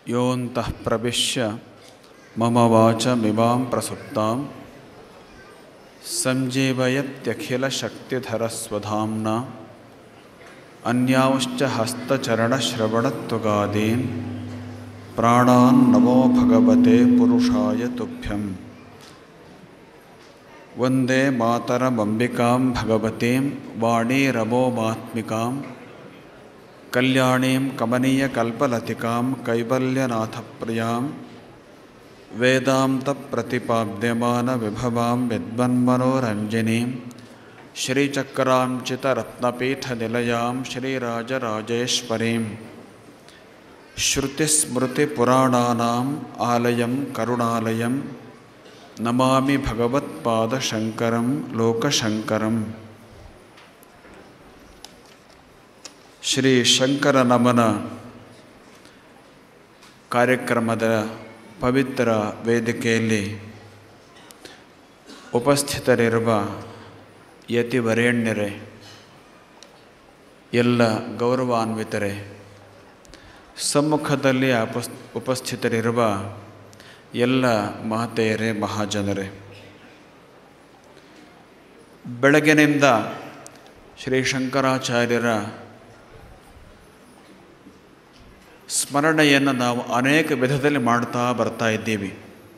ಯೋऽन्तಃ ಪ್ರವಿಶ್ಯ ಮಮ ವಾಚಮಿಮಾं ಪ್ರಸುಪ್ತಾಂ सञ्जीवयत्यखिलशक्तिधरस्वधाम्ना अन्यांश्च हस्तचरणश्रवणत्वगादीन् प्राणान् नमो भगवते पुरुषाय तुभ्यं वन्दे मातरमम्बिकां भगवतीं वाणीरमोमात्मिकां कल्याणीं कमनीयकल्पलतिकां कैवल्यनाथप्रियां वेदान्तप्रतिपाद्यमानविभवां विद्वन्मनोरञ्जनीं श्रीचक्राञ्चितरत्नपीठनिलयां श्रीराजराजेश्वरीं श्रुतिस्मृतिपुराणानाम् आलयं करुणालयं नमामि भगवत्पादशङ्करं लोकशङ्करम् ಶ್ರೀ ಶಂಕರ ನಮನ ಕಾರ್ಯಕ್ರಮದ ಪವಿತ್ರ ವೇದಿಕೆಯಲ್ಲಿ ಉಪಸ್ಥಿತರಿರುವ ಯತಿವರೇಣ್ಯರೇ ಎಲ್ಲ ಗೌರವಾನ್ವಿತರೇ ಸಮ್ಮುಖದಲ್ಲಿ ಅಪಸ್ ಉಪಸ್ಥಿತರಿರುವ ಎಲ್ಲ ಮಹತೆಯರೇ ಮಹಾಜನರೇ ಬೆಳಗಿನಿಂದ ಶ್ರೀ ಶಂಕರಾಚಾರ್ಯರ ಸ್ಮರಣೆಯನ್ನು ನಾವು ಅನೇಕ ವಿಧದಲ್ಲಿ ಮಾಡ್ತಾ ಬರ್ತಾ ಇದ್ದೀವಿ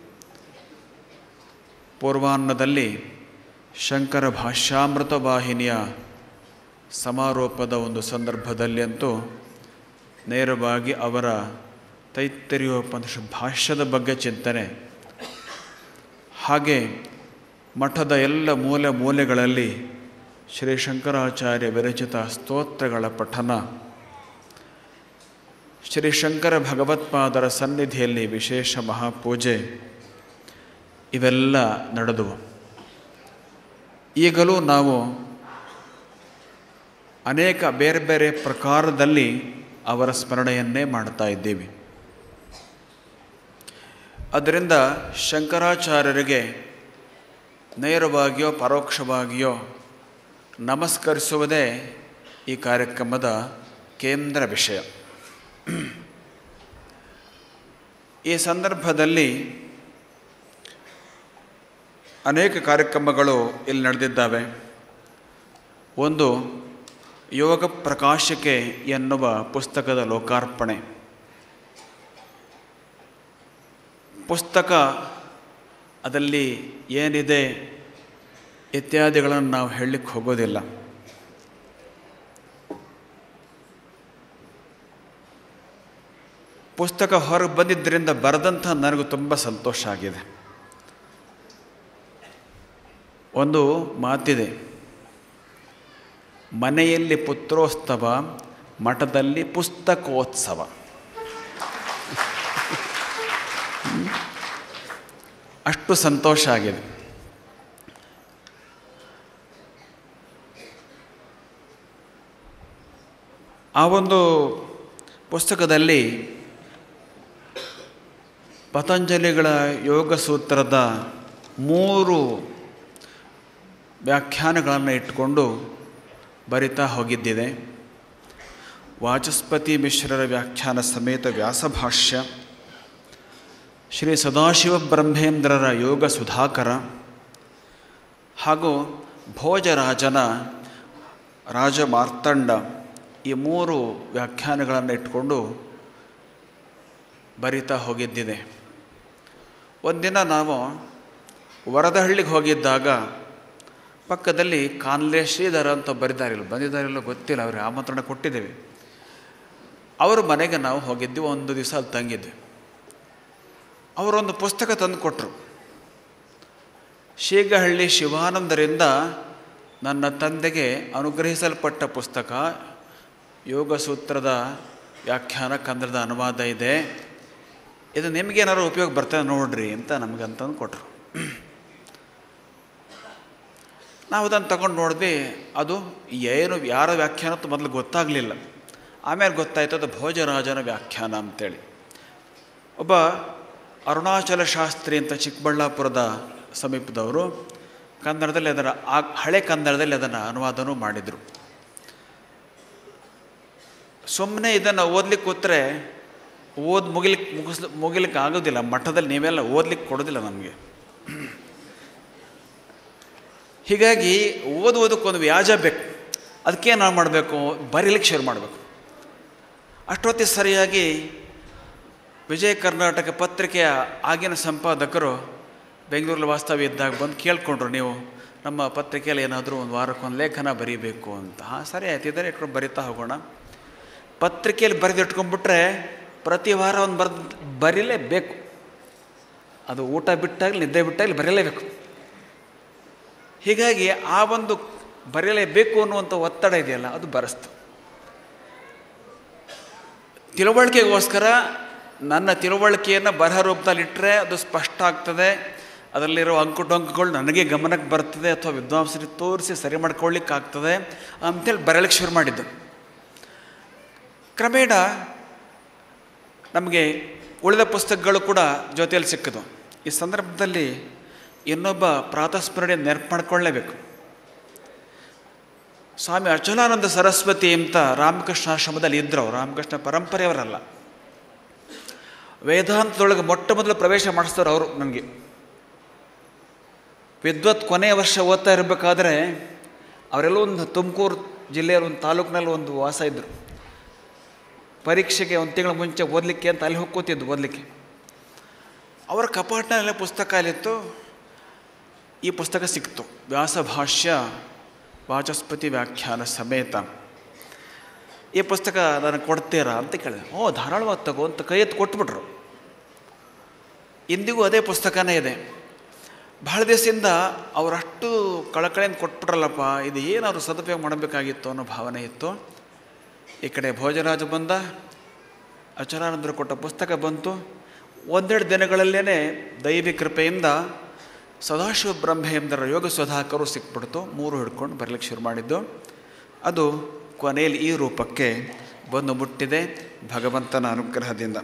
ಪೂರ್ವಾನ್ನದಲ್ಲಿ ಶಂಕರ ಭಾಷ್ಯಾಮೃತ ವಾಹಿನಿಯ ಸಮಾರೋಪದ ಒಂದು ಸಂದರ್ಭದಲ್ಲಿ ಅಂತೂ ನೇರವಾಗಿ ಅವರ ತೈತ್ತರಿಯೋಪನಿಷ ಭಾಷ್ಯದ ಬಗ್ಗೆ ಚಿಂತನೆ ಹಾಗೆ ಮಠದ ಎಲ್ಲ ಮೂಲೆ ಮೂಲೆಗಳಲ್ಲಿ ಶ್ರೀ ಶಂಕರಾಚಾರ್ಯ ವಿರಚಿತ ಸ್ತೋತ್ರಗಳ ಪಠನ ಶ್ರೀ ಶಂಕರ ಭಗವತ್ಪಾದರ ಸನ್ನಿಧಿಯಲ್ಲಿ ವಿಶೇಷ ಮಹಾಪೂಜೆ ಇವೆಲ್ಲ ನಡೆದವು ಈಗಲೂ ನಾವು ಅನೇಕ ಬೇರೆ ಬೇರೆ ಪ್ರಕಾರದಲ್ಲಿ ಅವರ ಸ್ಮರಣೆಯನ್ನೇ ಮಾಡ್ತಾ ಇದ್ದೀವಿ ಅದರಿಂದ ಶಂಕರಾಚಾರ್ಯರಿಗೆ ನೇರವಾಗಿಯೋ ಪರೋಕ್ಷವಾಗಿಯೋ ನಮಸ್ಕರಿಸುವುದೇ ಈ ಕಾರ್ಯಕ್ರಮದ ಕೇಂದ್ರ ವಿಷಯ ಈ ಸಂದರ್ಭದಲ್ಲಿ ಅನೇಕ ಕಾರ್ಯಕ್ರಮಗಳು ಇಲ್ಲಿ ನಡೆದಿದ್ದಾವೆ ಒಂದು ಯೋಗ ಪ್ರಕಾಶಿಕೆ ಎನ್ನುವ ಪುಸ್ತಕದ ಲೋಕಾರ್ಪಣೆ ಪುಸ್ತಕ ಅದರಲ್ಲಿ ಏನಿದೆ ಇತ್ಯಾದಿಗಳನ್ನು ನಾವು ಹೇಳಲಿಕ್ಕೆ ಹೋಗೋದಿಲ್ಲ ಪುಸ್ತಕ ಹೊರಗೆ ಬಂದಿದ್ದರಿಂದ ಬರೆದಂಥ ನನಗೂ ತುಂಬ ಸಂತೋಷ ಆಗಿದೆ ಒಂದು ಮಾತಿದೆ ಮನೆಯಲ್ಲಿ ಪುತ್ರೋತ್ಸವ ಮಠದಲ್ಲಿ ಪುಸ್ತಕೋತ್ಸವ ಅಷ್ಟು ಸಂತೋಷ ಆಗಿದೆ ಆ ಒಂದು ಪುಸ್ತಕದಲ್ಲಿ ಪತಂಜಲಿಗಳ ಯೋಗ ಸೂತ್ರದ ಮೂರು ವ್ಯಾಖ್ಯಾನಗಳನ್ನು ಇಟ್ಟುಕೊಂಡು ಬರಿತಾ ಹೋಗಿದ್ದಿದೆ ವಾಚಸ್ಪತಿ ಮಿಶ್ರರ ವ್ಯಾಖ್ಯಾನ ಸಮೇತ ವ್ಯಾಸಭಾಷ್ಯ ಶ್ರೀ ಸದಾಶಿವ ಬ್ರಹ್ಮೇಂದ್ರರ ಯೋಗ ಸುಧಾಕರ ಹಾಗೂ ಭೋಜರಾಜನ ರಾಜಮಾರ್ತಂಡ ಈ ಮೂರು ವ್ಯಾಖ್ಯಾನಗಳನ್ನು ಇಟ್ಕೊಂಡು ಬರಿತಾ ಹೋಗಿದ್ದಿದೆ ಒಂದಿನ ನಾವು ವರದಹಳ್ಳಿಗೆ ಹೋಗಿದ್ದಾಗ ಪಕ್ಕದಲ್ಲಿ ಕಾನ್ಲೆ ಶ್ರೀಧರ ಅಂತ ಬರಿದಾರಿಲ್ಲ ಬಂದಿದ್ದಾರಿಲ್ಲ ಗೊತ್ತಿಲ್ಲ ಅವ್ರಿಗೆ ಆಮಂತ್ರಣ ಕೊಟ್ಟಿದ್ದೇವೆ ಅವ್ರ ಮನೆಗೆ ನಾವು ಹೋಗಿದ್ವಿ ಒಂದು ದಿವಸ ಅಲ್ಲಿ ತಂಗಿದ್ವಿ ಅವರೊಂದು ಪುಸ್ತಕ ತಂದು ಕೊಟ್ಟರು ಶೀಗಹಳ್ಳಿ ಶಿವಾನಂದರಿಂದ ನನ್ನ ತಂದೆಗೆ ಅನುಗ್ರಹಿಸಲ್ಪಟ್ಟ ಪುಸ್ತಕ ಯೋಗ ಸೂತ್ರದ ವ್ಯಾಖ್ಯಾನ ಕನ್ನಡದ ಅನುವಾದ ಇದೆ ಇದು ನಿಮಗೇನಾದ್ರು ಉಪಯೋಗ ಬರ್ತದೆ ನೋಡ್ರಿ ಅಂತ ನಮಗೆ ಅಂತಂದು ಕೊಟ್ಟರು ನಾವು ಅದನ್ನು ತಗೊಂಡು ನೋಡಿದ್ವಿ ಅದು ಏನು ಯಾರ ವ್ಯಾಖ್ಯಾನ ಅಂತ ಮೊದಲು ಗೊತ್ತಾಗಲಿಲ್ಲ ಆಮೇಲೆ ಗೊತ್ತಾಯ್ತು ಅದು ಭೋಜರಾಜನ ವ್ಯಾಖ್ಯಾನ ಅಂತೇಳಿ ಒಬ್ಬ ಅರುಣಾಚಲ ಶಾಸ್ತ್ರಿ ಅಂತ ಚಿಕ್ಕಬಳ್ಳಾಪುರದ ಸಮೀಪದವರು ಕನ್ನಡದಲ್ಲಿ ಅದರ ಆ ಹಳೆ ಕನ್ನಡದಲ್ಲಿ ಅದನ್ನು ಅನುವಾದನೂ ಮಾಡಿದರು ಸುಮ್ಮನೆ ಇದನ್ನು ಓದ್ಲಿಕ್ಕೆ ಕೂತ್ರೆ ಓದ್ ಮುಗಿಲಿಕ್ಕೆ ಮುಗಿಸ್ ಮುಗಿಲಿಕ್ಕೆ ಆಗೋದಿಲ್ಲ ಮಠದಲ್ಲಿ ನೀವೆಲ್ಲ ಓದ್ಲಿಕ್ಕೆ ಕೊಡೋದಿಲ್ಲ ನಮಗೆ ಹೀಗಾಗಿ ಓದುವುದಕ್ಕೊಂದು ವ್ಯಾಜ ಬೇಕು ಅದಕ್ಕೆ ನಾವು ಮಾಡಬೇಕು ಬರೀಲಿಕ್ಕೆ ಶುರು ಮಾಡಬೇಕು ಅಷ್ಟೊತ್ತಿ ಸರಿಯಾಗಿ ವಿಜಯ ಕರ್ನಾಟಕ ಪತ್ರಿಕೆಯ ಆಗಿನ ಸಂಪಾದಕರು ಬೆಂಗಳೂರಲ್ಲಿ ವಾಸ್ತವ್ಯ ಇದ್ದಾಗ ಬಂದು ಕೇಳ್ಕೊಂಡ್ರು ನೀವು ನಮ್ಮ ಪತ್ರಿಕೆಯಲ್ಲಿ ಏನಾದರೂ ಒಂದು ವಾರಕ್ಕೊಂದು ಲೇಖನ ಬರೀಬೇಕು ಅಂತ ಹಾಂ ಸರಿ ಆಯ್ತು ಇದನ್ನೇ ಇಟ್ಕೊಂಡು ಬರಿತಾ ಹೋಗೋಣ ಪತ್ರಿಕೆಯಲ್ಲಿ ಬರೆದಿಟ್ಕೊಂಡ್ಬಿಟ್ರೆ ಪ್ರತಿ ವಾರ ಒಂದು ಬರ್ದು ಬರೀಲೇಬೇಕು ಅದು ಊಟ ಬಿಟ್ಟಾಗಲಿ ನಿದ್ದೆ ಬಿಟ್ಟಾಗಲಿ ಬರೀಲೇಬೇಕು ಹೀಗಾಗಿ ಆ ಒಂದು ಬರೆಯಲೇಬೇಕು ಅನ್ನುವಂಥ ಒತ್ತಡ ಇದೆಯಲ್ಲ ಅದು ಬರೆಸ್ತು ತಿಳುವಳಿಕೆಗೋಸ್ಕರ ನನ್ನ ತಿಳುವಳಿಕೆಯನ್ನು ಬರಹ ರೂಪದಲ್ಲಿಟ್ಟರೆ ಅದು ಸ್ಪಷ್ಟ ಆಗ್ತದೆ ಅದರಲ್ಲಿರೋ ಅಂಕುಟೊಂಕುಗಳು ನನಗೆ ಗಮನಕ್ಕೆ ಬರ್ತದೆ ಅಥವಾ ವಿದ್ವಾಂಸರಿಗೆ ತೋರಿಸಿ ಸರಿ ಮಾಡ್ಕೊಳ್ಳಿಕ್ಕೆ ಆಗ್ತದೆ ಅಂತೇಳಿ ಬರೆಯಲಿಕ್ಕೆ ಶುರು ಮಾಡಿದ್ದು ಕ್ರಮೇಣ ನಮಗೆ ಉಳಿದ ಪುಸ್ತಕಗಳು ಕೂಡ ಜೊತೆಯಲ್ಲಿ ಸಿಕ್ಕಿದ್ವು ಈ ಸಂದರ್ಭದಲ್ಲಿ ಇನ್ನೊಬ್ಬ ಪ್ರಾತಸ್ಮರಣೆ ನೆನಪು ಮಾಡ್ಕೊಳ್ಳೇಬೇಕು ಸ್ವಾಮಿ ಅಚಲಾನಂದ ಸರಸ್ವತಿ ಅಂತ ರಾಮಕೃಷ್ಣ ಆಶ್ರಮದಲ್ಲಿ ಇದ್ದರು ಅವ್ರು ರಾಮಕೃಷ್ಣ ಪರಂಪರೆಯವರಲ್ಲ ವೇದಾಂತದೊಳಗೆ ಮೊಟ್ಟ ಮೊದಲು ಪ್ರವೇಶ ಮಾಡಿಸ್ತಾರೆ ಅವರು ನನಗೆ ವಿದ್ವತ್ ಕೊನೆಯ ವರ್ಷ ಓದ್ತಾ ಇರಬೇಕಾದ್ರೆ ಅವರೆಲ್ಲ ಒಂದು ತುಮಕೂರು ಜಿಲ್ಲೆಯ ಒಂದು ತಾಲೂಕಿನಲ್ಲಿ ಒಂದು ವಾಸ ಇದ್ದರು ಪರೀಕ್ಷೆಗೆ ಒಂದು ತಿಂಗಳ ಮುಂಚೆ ಓದಲಿಕ್ಕೆ ಅಂತ ಅಲ್ಲಿ ಹೋಗ್ಕೋತಿದ್ದು ಓದಲಿಕ್ಕೆ ಅವರ ಕಪಾಟಿನಲ್ಲೇ ಪುಸ್ತಕ ಅಲ್ಲಿತ್ತು ಈ ಪುಸ್ತಕ ಸಿಕ್ತು ವ್ಯಾಸಭಾಷ್ಯ ವಾಚಸ್ಪತಿ ವ್ಯಾಖ್ಯಾನ ಸಮೇತ ಈ ಪುಸ್ತಕ ನನಗೆ ಕೊಡ್ತೀರಾ ಅಂತ ಕೇಳಿದೆ ಓ ಧಾರಾಳವಾಗಿ ತಗೋ ಅಂತ ಕೈ ಎತ್ತು ಕೊಟ್ಬಿಟ್ರು ಇಂದಿಗೂ ಅದೇ ಪುಸ್ತಕನೇ ಇದೆ ಭಾಳ ದಿವಸದಿಂದ ಅವರಷ್ಟು ಕಳಕಳೆಯಿಂದ ಕೊಟ್ಬಿಟ್ರಲ್ಲಪ್ಪ ಇದು ಏನಾದ್ರು ಸದುಪಯೋಗ ಮಾಡಬೇಕಾಗಿತ್ತು ಅನ್ನೋ ಭಾವನೆ ಇತ್ತು ಈ ಕಡೆ ಭೋಜರಾಜ ಬಂದ ಅಚರಾನಂದರು ಕೊಟ್ಟ ಪುಸ್ತಕ ಬಂತು ಒಂದೆರಡು ದಿನಗಳಲ್ಲೇ ದೈವಿ ಕೃಪೆಯಿಂದ ಸದಾಶಿವ ಬ್ರಹ್ಮೇಂದ್ರ ಯೋಗ ಸುಧಾಕರು ಸಿಕ್ಬಿಡ್ತು ಮೂರು ಹಿಡ್ಕೊಂಡು ಬರಲಿಕ್ಕೆ ಶುರು ಮಾಡಿದ್ದು ಅದು ಕೊನೆಯಲ್ಲಿ ಈ ರೂಪಕ್ಕೆ ಬಂದು ಮುಟ್ಟಿದೆ ಭಗವಂತನ ಅನುಗ್ರಹದಿಂದ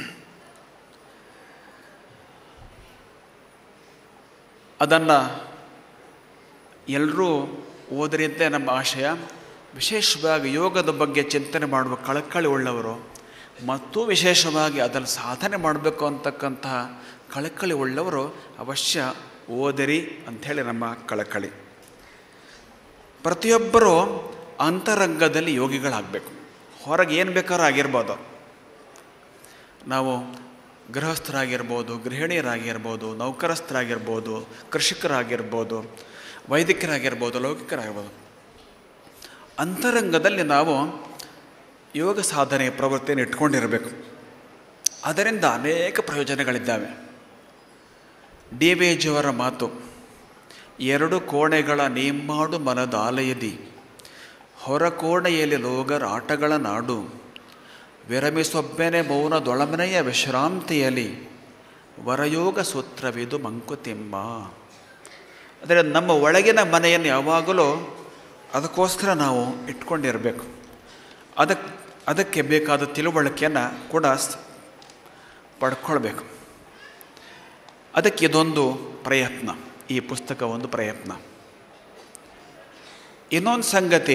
ಅದನ್ನು ಎಲ್ಲರೂ ಓದರಿ ಅಂತ ನಮ್ಮ ಆಶಯ ವಿಶೇಷವಾಗಿ ಯೋಗದ ಬಗ್ಗೆ ಚಿಂತನೆ ಮಾಡುವ ಕಳಕಳಿ ಉಳ್ಳವರು ಮತ್ತು ವಿಶೇಷವಾಗಿ ಅದನ್ನು ಸಾಧನೆ ಮಾಡಬೇಕು ಅಂತಕ್ಕಂತಹ ಕಳಕಳಿ ಉಳ್ಳವರು ಅವಶ್ಯ ಓದಿರಿ ಅಂಥೇಳಿ ನಮ್ಮ ಕಳಕಳಿ ಪ್ರತಿಯೊಬ್ಬರೂ ಅಂತರಂಗದಲ್ಲಿ ಯೋಗಿಗಳಾಗಬೇಕು ಹೊರಗೆ ಏನು ಬೇಕಾದ್ರೂ ಆಗಿರ್ಬೋದು ನಾವು ಗೃಹಸ್ಥರಾಗಿರ್ಬೋದು ಗೃಹಿಣಿಯರಾಗಿರ್ಬೋದು ನೌಕರಸ್ಥರಾಗಿರ್ಬೋದು ಕೃಷಿಕರಾಗಿರ್ಬೋದು ವೈದಿಕರಾಗಿರ್ಬೋದು ಲೌಕಿಕರಾಗಿರ್ಬೋದು ಅಂತರಂಗದಲ್ಲಿ ನಾವು ಯೋಗ ಸಾಧನೆ ಪ್ರವೃತ್ತಿಯನ್ನು ಇಟ್ಕೊಂಡಿರಬೇಕು ಅದರಿಂದ ಅನೇಕ ಪ್ರಯೋಜನಗಳಿದ್ದಾವೆ ಡಿ ವಿ ಜಿಯವರ ಮಾತು ಎರಡು ಕೋಣೆಗಳ ನೇಮಾಡು ಮನದ ಆಲಯದಿ ಹೊರ ಕೋಣೆಯಲ್ಲಿ ಲೋಗರ ಆಟಗಳ ನಾಡು ವಿರಮಿಸೊಬ್ಬೆನೆ ಮೌನದೊಳಮನೆಯ ವಿಶ್ರಾಂತಿಯಲ್ಲಿ ವರಯೋಗ ಸೂತ್ರವಿದು ಮಂಕುತಿಮ್ಮ ಅಂದರೆ ನಮ್ಮ ಒಳಗಿನ ಮನೆಯನ್ನು ಯಾವಾಗಲೂ ಅದಕ್ಕೋಸ್ಕರ ನಾವು ಇಟ್ಕೊಂಡಿರಬೇಕು ಅದಕ್ಕೆ ಅದಕ್ಕೆ ಬೇಕಾದ ತಿಳುವಳಿಕೆಯನ್ನು ಕೂಡ ಪಡ್ಕೊಳ್ಬೇಕು ಅದಕ್ಕೆ ಇದೊಂದು ಪ್ರಯತ್ನ ಈ ಪುಸ್ತಕ ಒಂದು ಪ್ರಯತ್ನ ಇನ್ನೊಂದು ಸಂಗತಿ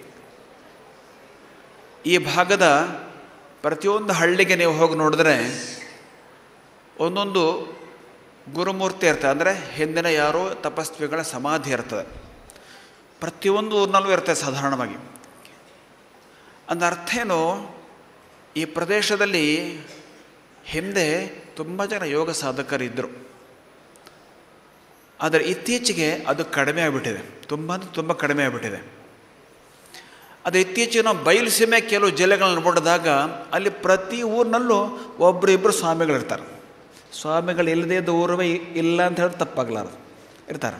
ಈ ಭಾಗದ ಪ್ರತಿಯೊಂದು ಹಳ್ಳಿಗೆ ನೀವು ಹೋಗಿ ನೋಡಿದ್ರೆ ಒಂದೊಂದು ಗುರುಮೂರ್ತಿ ಇರ್ತದೆ ಅಂದರೆ ಹಿಂದಿನ ಯಾರೋ ತಪಸ್ವಿಗಳ ಸಮಾಧಿ ಇರ್ತದೆ ಪ್ರತಿಯೊಂದು ಊರಿನಲ್ಲೂ ಇರ್ತದೆ ಸಾಧಾರಣವಾಗಿ ಅಂದ ಅರ್ಥ ಏನು ಈ ಪ್ರದೇಶದಲ್ಲಿ ಹಿಂದೆ ತುಂಬ ಜನ ಯೋಗ ಸಾಧಕರಿದ್ದರು ಆದರೆ ಇತ್ತೀಚೆಗೆ ಅದು ಕಡಿಮೆ ಆಗಿಬಿಟ್ಟಿದೆ ತುಂಬ ಅಂದರೆ ತುಂಬ ಕಡಿಮೆ ಆಗಿಬಿಟ್ಟಿದೆ ಅದು ಇತ್ತೀಚೆಗೆ ನಾವು ಬಯಲು ಸೀಮೆ ಕೆಲವು ಜಿಲ್ಲೆಗಳನ್ನ ನೋಡಿದಾಗ ಅಲ್ಲಿ ಪ್ರತಿ ಊರಿನಲ್ಲೂ ಒಬ್ಬರು ಇಬ್ಬರು ಸ್ವಾಮಿಗಳಿರ್ತಾರೆ ಸ್ವಾಮಿಗಳು ಇಲ್ಲದೇ ಇದ್ದ ಊರುವೇ ಇಲ್ಲ ಅಂತ ಹೇಳಿ ತಪ್ಪಾಗಲಾರದು ಇರ್ತಾರೆ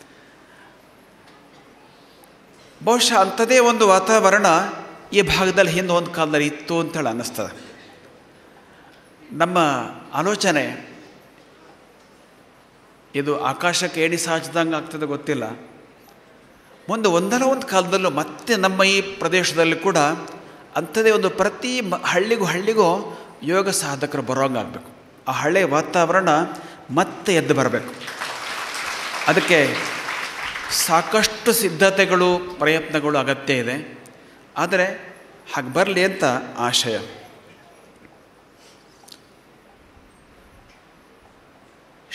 ಬಹುಶಃ ಅಂಥದೇ ಒಂದು ವಾತಾವರಣ ಈ ಭಾಗದಲ್ಲಿ ಹಿಂದೆ ಒಂದು ಕಾಲದಲ್ಲಿ ಇತ್ತು ಅಂತೇಳಿ ಅನ್ನಿಸ್ತದೆ ನಮ್ಮ ಆಲೋಚನೆ ಇದು ಆಕಾಶಕ್ಕೆ ಏಣಿ ಸಾಚಿದಂಗೆ ಆಗ್ತದೆ ಗೊತ್ತಿಲ್ಲ ಮುಂದೆ ಒಂದಲ್ಲ ಒಂದು ಕಾಲದಲ್ಲೂ ಮತ್ತೆ ನಮ್ಮ ಈ ಪ್ರದೇಶದಲ್ಲಿ ಕೂಡ ಅಂಥದ್ದೇ ಒಂದು ಪ್ರತಿ ಮ ಹಳ್ಳಿಗೂ ಹಳ್ಳಿಗೂ ಯೋಗ ಸಾಧಕರು ಬರೋಂಗಾಗಬೇಕು ಆ ಹಳೆಯ ವಾತಾವರಣ ಮತ್ತೆ ಎದ್ದು ಬರಬೇಕು ಅದಕ್ಕೆ ಸಾಕಷ್ಟು ಸಿದ್ಧತೆಗಳು ಪ್ರಯತ್ನಗಳು ಅಗತ್ಯ ಇದೆ ಆದರೆ ಹಾಗೆ ಬರಲಿ ಅಂತ ಆಶಯ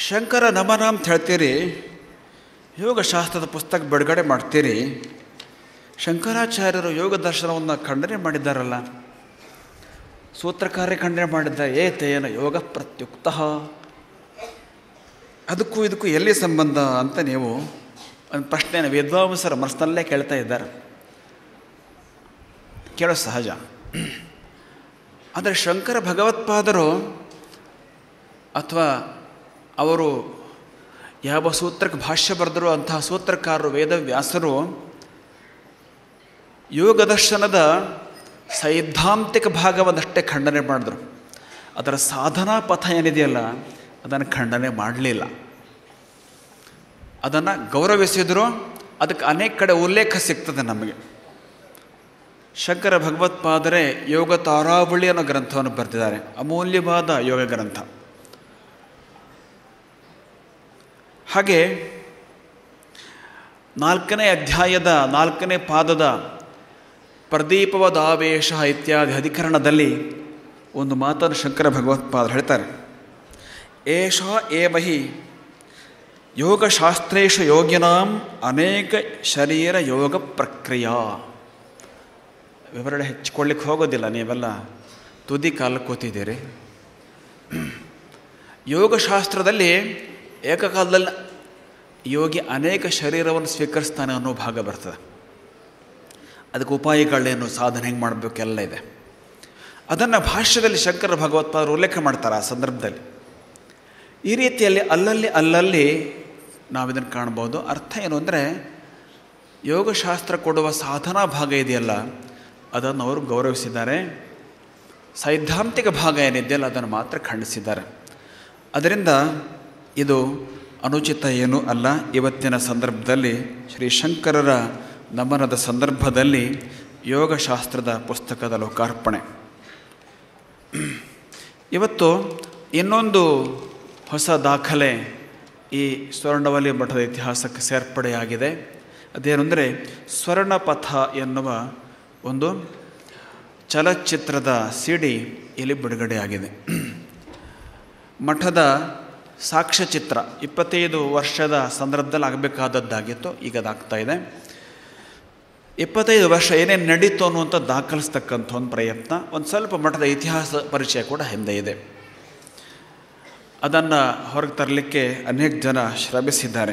ಶಂಕರ ನಮನ ಅಂತ ಹೇಳ್ತೀರಿ ಯೋಗಶಾಸ್ತ್ರದ ಪುಸ್ತಕ ಬಿಡುಗಡೆ ಮಾಡ್ತೀರಿ ಶಂಕರಾಚಾರ್ಯರು ಯೋಗ ದರ್ಶನವನ್ನು ಖಂಡನೆ ಮಾಡಿದ್ದಾರಲ್ಲ ಸೂತ್ರಕಾರ್ಯ ಖಂಡನೆ ಮಾಡಿದ್ದಾರೆ ಏತೇನ ಯೋಗ ಪ್ರತ್ಯುಕ್ತ ಅದಕ್ಕೂ ಇದಕ್ಕೂ ಎಲ್ಲಿ ಸಂಬಂಧ ಅಂತ ನೀವು ಒಂದು ಪ್ರಶ್ನೆಯನ್ನು ವಿದ್ವಾಂಸರ ಮನಸ್ಸಿನಲ್ಲೇ ಕೇಳ್ತಾ ಇದ್ದಾರೆ ಕೇಳೋ ಸಹಜ ಆದರೆ ಶಂಕರ ಭಗವತ್ಪಾದರು ಅಥವಾ ಅವರು ಯಾವ ಸೂತ್ರಕ್ಕೆ ಭಾಷ್ಯ ಬರೆದರು ಅಂತಹ ಸೂತ್ರಕಾರರು ವೇದವ್ಯಾಸರು ಯೋಗ ದರ್ಶನದ ಸೈದ್ಧಾಂತಿಕ ಭಾಗವನ್ನಷ್ಟೇ ಖಂಡನೆ ಮಾಡಿದ್ರು ಅದರ ಸಾಧನಾ ಪಥ ಏನಿದೆಯಲ್ಲ ಅದನ್ನು ಖಂಡನೆ ಮಾಡಲಿಲ್ಲ ಅದನ್ನು ಗೌರವಿಸಿದ್ರು ಅದಕ್ಕೆ ಅನೇಕ ಕಡೆ ಉಲ್ಲೇಖ ಸಿಗ್ತದೆ ನಮಗೆ ಶಂಕರ ಭಗವತ್ಪಾದರೆ ಯೋಗ ತಾರಾವಳಿ ಅನ್ನೋ ಗ್ರಂಥವನ್ನು ಬರೆದಿದ್ದಾರೆ ಅಮೂಲ್ಯವಾದ ಯೋಗ ಗ್ರಂಥ ಹಾಗೆ ನಾಲ್ಕನೇ ಅಧ್ಯಾಯದ ನಾಲ್ಕನೇ ಪಾದದ ಪ್ರದೀಪವದಾವೇಶ ಇತ್ಯಾದಿ ಅಧಿಕರಣದಲ್ಲಿ ಒಂದು ಮಾತನ್ನು ಶಂಕರ ಭಗವತ್ಪಾದರು ಹೇಳ್ತಾರೆ ಏಷ ಏವ ಹಿ ಯೋಗಶಾಸ್ತ್ರೇಶು ಯೋಗ್ಯನಾಂ ಅನೇಕ ಶರೀರ ಯೋಗ ಪ್ರಕ್ರಿಯಾ ವಿವರಣೆ ಹೆಚ್ಚಿಕೊಳ್ಳಿಕ್ಕೆ ಹೋಗೋದಿಲ್ಲ ನೀವೆಲ್ಲ ತುದಿ ಕಾಲಕ್ಕೆ ಕೂತಿದ್ದೀರಿ ಯೋಗಶಾಸ್ತ್ರದಲ್ಲಿ ಏಕಕಾಲದಲ್ಲಿ ಯೋಗಿ ಅನೇಕ ಶರೀರವನ್ನು ಸ್ವೀಕರಿಸ್ತಾನೆ ಅನ್ನೋ ಭಾಗ ಬರ್ತದೆ ಅದಕ್ಕೆ ಉಪಾಯಗಳೇನು ಸಾಧನೆ ಹೆಂಗೆ ಮಾಡಬೇಕೆಲ್ಲ ಇದೆ ಅದನ್ನು ಭಾಷ್ಯದಲ್ಲಿ ಶಂಕರ ಭಗವತ್ಪಾದರು ಉಲ್ಲೇಖ ಮಾಡ್ತಾರೆ ಆ ಸಂದರ್ಭದಲ್ಲಿ ಈ ರೀತಿಯಲ್ಲಿ ಅಲ್ಲಲ್ಲಿ ಅಲ್ಲಲ್ಲಿ ನಾವಿದನ್ನು ಕಾಣ್ಬೋದು ಅರ್ಥ ಏನು ಅಂದರೆ ಯೋಗಶಾಸ್ತ್ರ ಕೊಡುವ ಸಾಧನಾ ಭಾಗ ಇದೆಯಲ್ಲ ಅದನ್ನು ಅವರು ಗೌರವಿಸಿದ್ದಾರೆ ಸೈದ್ಧಾಂತಿಕ ಭಾಗ ಏನಿದೆಯಲ್ಲ ಅದನ್ನು ಮಾತ್ರ ಖಂಡಿಸಿದ್ದಾರೆ ಅದರಿಂದ ಇದು ಅನುಚಿತ ಏನೂ ಅಲ್ಲ ಇವತ್ತಿನ ಸಂದರ್ಭದಲ್ಲಿ ಶ್ರೀ ಶಂಕರರ ನಮನದ ಸಂದರ್ಭದಲ್ಲಿ ಯೋಗಶಾಸ್ತ್ರದ ಪುಸ್ತಕದ ಲೋಕಾರ್ಪಣೆ ಇವತ್ತು ಇನ್ನೊಂದು ಹೊಸ ದಾಖಲೆ ಈ ಸ್ವರ್ಣವಲಿ ಮಠದ ಇತಿಹಾಸಕ್ಕೆ ಸೇರ್ಪಡೆಯಾಗಿದೆ ಅದೇನೆಂದರೆ ಸ್ವರ್ಣಪಥ ಎನ್ನುವ ಒಂದು ಚಲಚಿತ್ರದ ಸಿಡಿ ಇಲ್ಲಿ ಬಿಡುಗಡೆಯಾಗಿದೆ ಮಠದ ಸಾಕ್ಷ್ಯಚಿತ್ರ ಇಪ್ಪತ್ತೈದು ವರ್ಷದ ಸಂದರ್ಭದಲ್ಲಿ ಆಗಬೇಕಾದದ್ದಾಗಿತ್ತು ಈಗ ಅದಾಗ್ತಾ ಇದೆ ಇಪ್ಪತ್ತೈದು ವರ್ಷ ಏನೇನು ನಡೀತು ಅನ್ನುವಂಥ ದಾಖಲಿಸ್ತಕ್ಕಂಥ ಒಂದು ಪ್ರಯತ್ನ ಒಂದು ಸ್ವಲ್ಪ ಮಠದ ಇತಿಹಾಸ ಪರಿಚಯ ಕೂಡ ಹಿಂದೆ ಇದೆ ಅದನ್ನು ಹೊರಗೆ ತರಲಿಕ್ಕೆ ಅನೇಕ ಜನ ಶ್ರಮಿಸಿದ್ದಾರೆ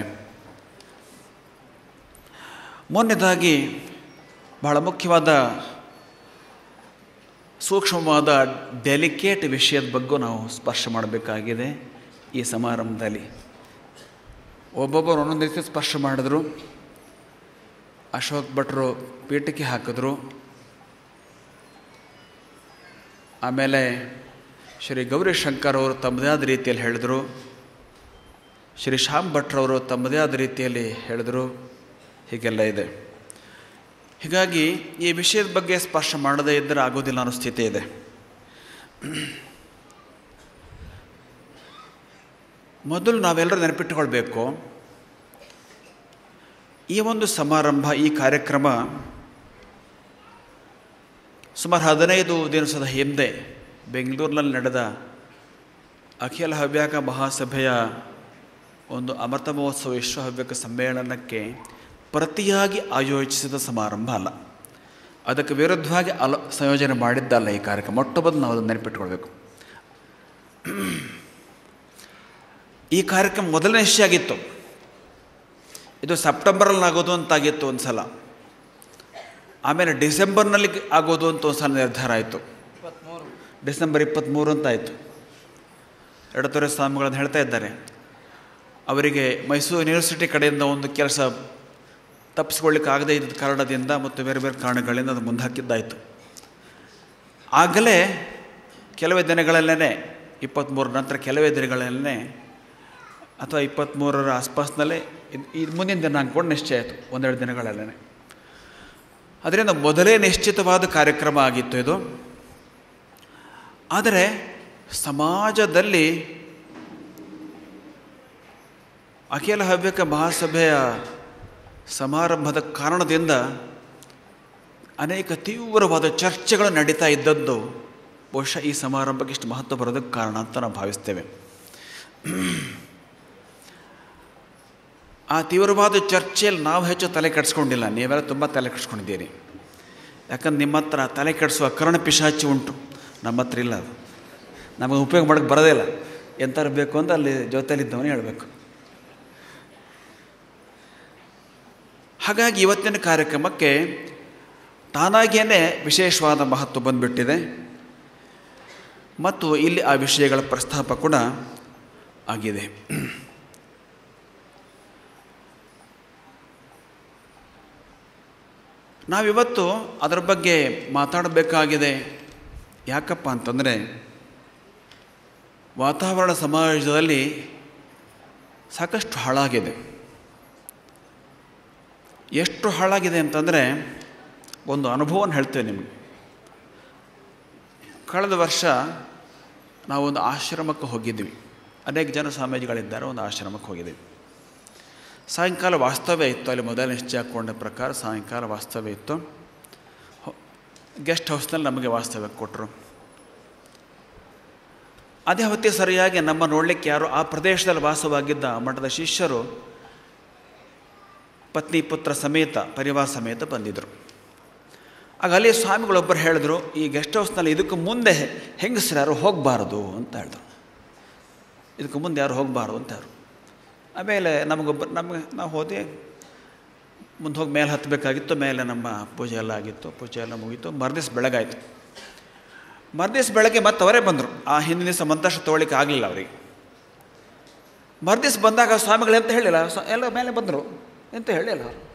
ಮೊನ್ನೆದಾಗಿ ಬಹಳ ಮುಖ್ಯವಾದ ಸೂಕ್ಷ್ಮವಾದ ಡೆಲಿಕೇಟ್ ವಿಷಯದ ಬಗ್ಗೆ ನಾವು ಸ್ಪರ್ಶ ಮಾಡಬೇಕಾಗಿದೆ ಈ ಸಮಾರಂಭದಲ್ಲಿ ಒಬ್ಬೊಬ್ಬರು ಒಂದೊಂದು ರೀತಿ ಸ್ಪರ್ಶ ಮಾಡಿದ್ರು ಅಶೋಕ್ ಭಟ್ರು ಪೀಠಕ್ಕೆ ಹಾಕಿದ್ರು ಆಮೇಲೆ ಶ್ರೀ ಗೌರಿಶಂಕರ್ ಅವರು ತಮ್ಮದೇ ಆದ ರೀತಿಯಲ್ಲಿ ಹೇಳಿದರು ಶ್ರೀ ಶ್ಯಾಮ್ ಭಟ್ರವರು ತಮ್ಮದೇ ಆದ ರೀತಿಯಲ್ಲಿ ಹೇಳಿದರು ಹೀಗೆಲ್ಲ ಇದೆ ಹೀಗಾಗಿ ಈ ವಿಷಯದ ಬಗ್ಗೆ ಸ್ಪರ್ಶ ಮಾಡದೇ ಇದ್ದರೆ ಆಗೋದಿಲ್ಲ ಅನ್ನೋ ಸ್ಥಿತಿ ಇದೆ ಮೊದಲು ನಾವೆಲ್ಲರೂ ನೆನಪಿಟ್ಟುಕೊಳ್ಬೇಕು ಈ ಒಂದು ಸಮಾರಂಭ ಈ ಕಾರ್ಯಕ್ರಮ ಸುಮಾರು ಹದಿನೈದು ದಿವಸದ ಹಿಂದೆ ಬೆಂಗಳೂರಿನಲ್ಲಿ ನಡೆದ ಅಖಿಲ ಹವ್ಯಕ ಮಹಾಸಭೆಯ ಒಂದು ಅಮೃತ ಮಹೋತ್ಸವ ವಿಶ್ವ ಹವ್ಯಕ ಸಮ್ಮೇಳನಕ್ಕೆ ಪ್ರತಿಯಾಗಿ ಆಯೋಜಿಸಿದ ಸಮಾರಂಭ ಅಲ್ಲ ಅದಕ್ಕೆ ವಿರುದ್ಧವಾಗಿ ಅಲ ಸಂಯೋಜನೆ ಮಾಡಿದ್ದಲ್ಲ ಈ ಕಾರ್ಯಕ್ರಮ ಮೊಟ್ಟ ಮೊದಲು ನಾವು ಅದನ್ನು ನೆನಪಿಟ್ಕೊಳ್ಬೇಕು ಈ ಕಾರ್ಯಕ್ರಮ ಮೊದಲನೇ ನಿಶ್ಚಯ ಆಗಿತ್ತು ಇದು ಸೆಪ್ಟೆಂಬರಲ್ಲಿ ಆಗೋದು ಅಂತಾಗಿತ್ತು ಒಂದು ಸಲ ಆಮೇಲೆ ಡಿಸೆಂಬರ್ನಲ್ಲಿ ಆಗೋದು ಅಂತ ಒಂದು ಸಲ ನಿರ್ಧಾರ ಆಯಿತು ಡಿಸೆಂಬರ್ ಇಪ್ಪತ್ತ್ಮೂರು ಅಂತ ಆಯಿತು ಎಡತೊರೆ ಸ್ವಾಮಿಗಳನ್ನು ಹೇಳ್ತಾ ಇದ್ದಾರೆ ಅವರಿಗೆ ಮೈಸೂರು ಯೂನಿವರ್ಸಿಟಿ ಕಡೆಯಿಂದ ಒಂದು ಕೆಲಸ ತಪ್ಪಿಸ್ಕೊಳ್ಳಿಕ್ಕೆ ಆಗದೇ ಇದ್ದ ಕಾರಣದಿಂದ ಮತ್ತು ಬೇರೆ ಬೇರೆ ಕಾರಣಗಳಿಂದ ಅದು ಮುಂದೆ ಹಾಕಿದ್ದಾಯಿತು ಆಗಲೇ ಕೆಲವೇ ದಿನಗಳಲ್ಲೇ ಇಪ್ಪತ್ತ್ಮೂರ ನಂತರ ಕೆಲವೇ ದಿನಗಳಲ್ಲೇ ಅಥವಾ ಇಪ್ಪತ್ತ್ಮೂರರ ಆಸ್ಪಾಸ್ನಲ್ಲೇ ಇದು ಇದು ಮುಂದಿನ ದಿನಾಂಕ ಕೂಡ ನಿಶ್ಚಯ ಆಯಿತು ಒಂದೆರಡು ದಿನಗಳಲ್ಲೇ ಅದರಿಂದ ಮೊದಲೇ ನಿಶ್ಚಿತವಾದ ಕಾರ್ಯಕ್ರಮ ಆಗಿತ್ತು ಇದು ಆದರೆ ಸಮಾಜದಲ್ಲಿ ಅಖಿಲ ಹವ್ಯಕ ಮಹಾಸಭೆಯ ಸಮಾರಂಭದ ಕಾರಣದಿಂದ ಅನೇಕ ತೀವ್ರವಾದ ಚರ್ಚೆಗಳು ನಡೀತಾ ಇದ್ದದ್ದು ಬಹುಶಃ ಈ ಸಮಾರಂಭಕ್ಕೆ ಇಷ್ಟು ಮಹತ್ವ ಬರೋದಕ್ಕೆ ಕಾರಣ ಅಂತ ನಾವು ಭಾವಿಸ್ತೇವೆ ಆ ತೀವ್ರವಾದ ಚರ್ಚೆಯಲ್ಲಿ ನಾವು ಹೆಚ್ಚು ತಲೆ ಕೆಡಿಸ್ಕೊಂಡಿಲ್ಲ ನೀವೆಲ್ಲ ತುಂಬ ತಲೆ ಕೆಡಿಸ್ಕೊಂಡಿದ್ದೀರಿ ಯಾಕಂದ್ರೆ ನಿಮ್ಮ ಹತ್ರ ತಲೆ ಕೆಡಿಸುವ ಕರ್ಣ ಪಿಶಾಚಿ ಉಂಟು ನಮ್ಮ ಹತ್ರ ಇಲ್ಲ ಅದು ನಮಗೆ ಉಪಯೋಗ ಮಾಡೋಕ್ಕೆ ಬರೋದೇ ಇಲ್ಲ ಎಂಥವ್ರು ಬೇಕು ಅಂತ ಅಲ್ಲಿ ಜೊತೆಲಿದ್ದವನೇ ಹೇಳಬೇಕು ಹಾಗಾಗಿ ಇವತ್ತಿನ ಕಾರ್ಯಕ್ರಮಕ್ಕೆ ತಾನಾಗಿಯೇ ವಿಶೇಷವಾದ ಮಹತ್ವ ಬಂದುಬಿಟ್ಟಿದೆ ಮತ್ತು ಇಲ್ಲಿ ಆ ವಿಷಯಗಳ ಪ್ರಸ್ತಾಪ ಕೂಡ ಆಗಿದೆ ನಾವಿವತ್ತು ಅದರ ಬಗ್ಗೆ ಮಾತಾಡಬೇಕಾಗಿದೆ ಯಾಕಪ್ಪ ಅಂತಂದರೆ ವಾತಾವರಣ ಸಮಾಜದಲ್ಲಿ ಸಾಕಷ್ಟು ಹಾಳಾಗಿದೆ ಎಷ್ಟು ಹಾಳಾಗಿದೆ ಅಂತಂದರೆ ಒಂದು ಅನುಭವವನ್ನು ಹೇಳ್ತೇವೆ ನಿಮಗೆ ಕಳೆದ ವರ್ಷ ನಾವೊಂದು ಆಶ್ರಮಕ್ಕೆ ಹೋಗಿದ್ವಿ ಅನೇಕ ಜನ ಸ್ವಾಮೀಜಿಗಳಿದ್ದಾರೆ ಒಂದು ಆಶ್ರಮಕ್ಕೆ ಹೋಗಿದ್ವಿ ಸಾಯಂಕಾಲ ವಾಸ್ತವ್ಯ ಇತ್ತು ಅಲ್ಲಿ ಮೊದಲು ನಿಶ್ಚಯ ಹಾಕೊಂಡ ಪ್ರಕಾರ ಸಾಯಂಕಾಲ ವಾಸ್ತವ್ಯ ಇತ್ತು ಗೆಸ್ಟ್ ಹೌಸ್ನಲ್ಲಿ ನಮಗೆ ವಾಸ್ತವ್ಯ ಕೊಟ್ಟರು ಅದೇ ಹೊತ್ತಿಗೆ ಸರಿಯಾಗಿ ನಮ್ಮ ನೋಡಲಿಕ್ಕೆ ಯಾರು ಆ ಪ್ರದೇಶದಲ್ಲಿ ವಾಸವಾಗಿದ್ದ ಮಠದ ಶಿಷ್ಯರು ಪತ್ನಿ ಪುತ್ರ ಸಮೇತ ಪರಿವಾರ ಸಮೇತ ಬಂದಿದ್ದರು ಆಗ ಅಲ್ಲಿ ಸ್ವಾಮಿಗಳೊಬ್ಬರು ಹೇಳಿದ್ರು ಈ ಗೆಸ್ಟ್ ಹೌಸ್ನಲ್ಲಿ ಇದಕ್ಕೆ ಮುಂದೆ ಹೆಂಗಸರು ಯಾರು ಹೋಗಬಾರ್ದು ಅಂತ ಹೇಳಿದ್ರು ಇದಕ್ಕೆ ಮುಂದೆ ಯಾರು ಹೋಗಬಾರ್ದು ಅಂತ ಯಾರು ಆಮೇಲೆ ನಮಗೊಬ್ಬರು ನಮಗೆ ನಾವು ಹೋದೆ ಮುಂದೆ ಹೋಗಿ ಮೇಲೆ ಹತ್ತಬೇಕಾಗಿತ್ತು ಮೇಲೆ ನಮ್ಮ ಪೂಜೆ ಎಲ್ಲ ಆಗಿತ್ತು ಪೂಜೆ ಎಲ್ಲ ಮುಗೀತು ಮರ್ದಿವ್ಸ ಬೆಳಗಾಯಿತು ಮರ್ದಿವ್ಸ ಬೆಳಗ್ಗೆ ಮತ್ತೆ ಅವರೇ ಬಂದರು ಆ ಹಿಂದಿನ ದಿವಸ ಮಂತಾಶ ತೊಗೊಳಿಕ್ಕೆ ಆಗಲಿಲ್ಲ ಅವರಿಗೆ ಮರ್ದಿವ್ಸ ಬಂದಾಗ ಸ್ವಾಮಿಗಳು ಎಂತ ಹೇಳಿಲ್ಲ ಸ್ವ ಎಲ್ಲ ಮೇಲೆ ಬಂದರು ಎಂತ ಹೇಳಿಲ್ಲ ಅವರು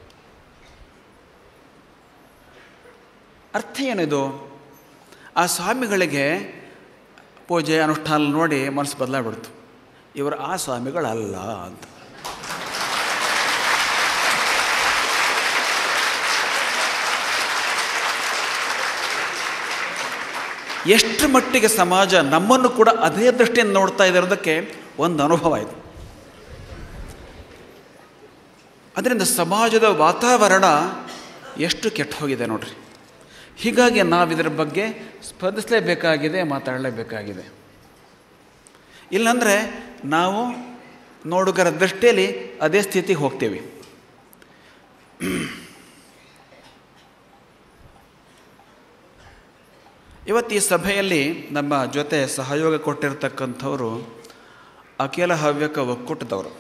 ಅರ್ಥ ಏನಿದು ಆ ಸ್ವಾಮಿಗಳಿಗೆ ಪೂಜೆ ಅನುಷ್ಠಾನ ನೋಡಿ ಮನಸ್ಸು ಬದಲಾಗ್ಬಿಡ್ತು ಇವರು ಆ ಸ್ವಾಮಿಗಳಲ್ಲ ಅಂತ ಎಷ್ಟು ಮಟ್ಟಿಗೆ ಸಮಾಜ ನಮ್ಮನ್ನು ಕೂಡ ಅದೇ ದೃಷ್ಟಿಯಿಂದ ನೋಡ್ತಾ ಇರೋದಕ್ಕೆ ಒಂದು ಅನುಭವ ಆಯಿತು ಅದರಿಂದ ಸಮಾಜದ ವಾತಾವರಣ ಎಷ್ಟು ಕೆಟ್ಟು ಹೋಗಿದೆ ನೋಡ್ರಿ ಹೀಗಾಗಿ ನಾವು ಇದರ ಬಗ್ಗೆ ಸ್ಪಂದಿಸಲೇಬೇಕಾಗಿದೆ ಮಾತಾಡಲೇಬೇಕಾಗಿದೆ ಇಲ್ಲಾಂದರೆ ನಾವು ನೋಡುಗರ ದೃಷ್ಟಿಯಲ್ಲಿ ಅದೇ ಸ್ಥಿತಿಗೆ ಹೋಗ್ತೀವಿ ಇವತ್ತು ಈ ಸಭೆಯಲ್ಲಿ ನಮ್ಮ ಜೊತೆ ಸಹಯೋಗ ಕೊಟ್ಟಿರ್ತಕ್ಕಂಥವರು ಅಖಿಲ ಹವ್ಯಕ ಒಕ್ಕೂಟದವರು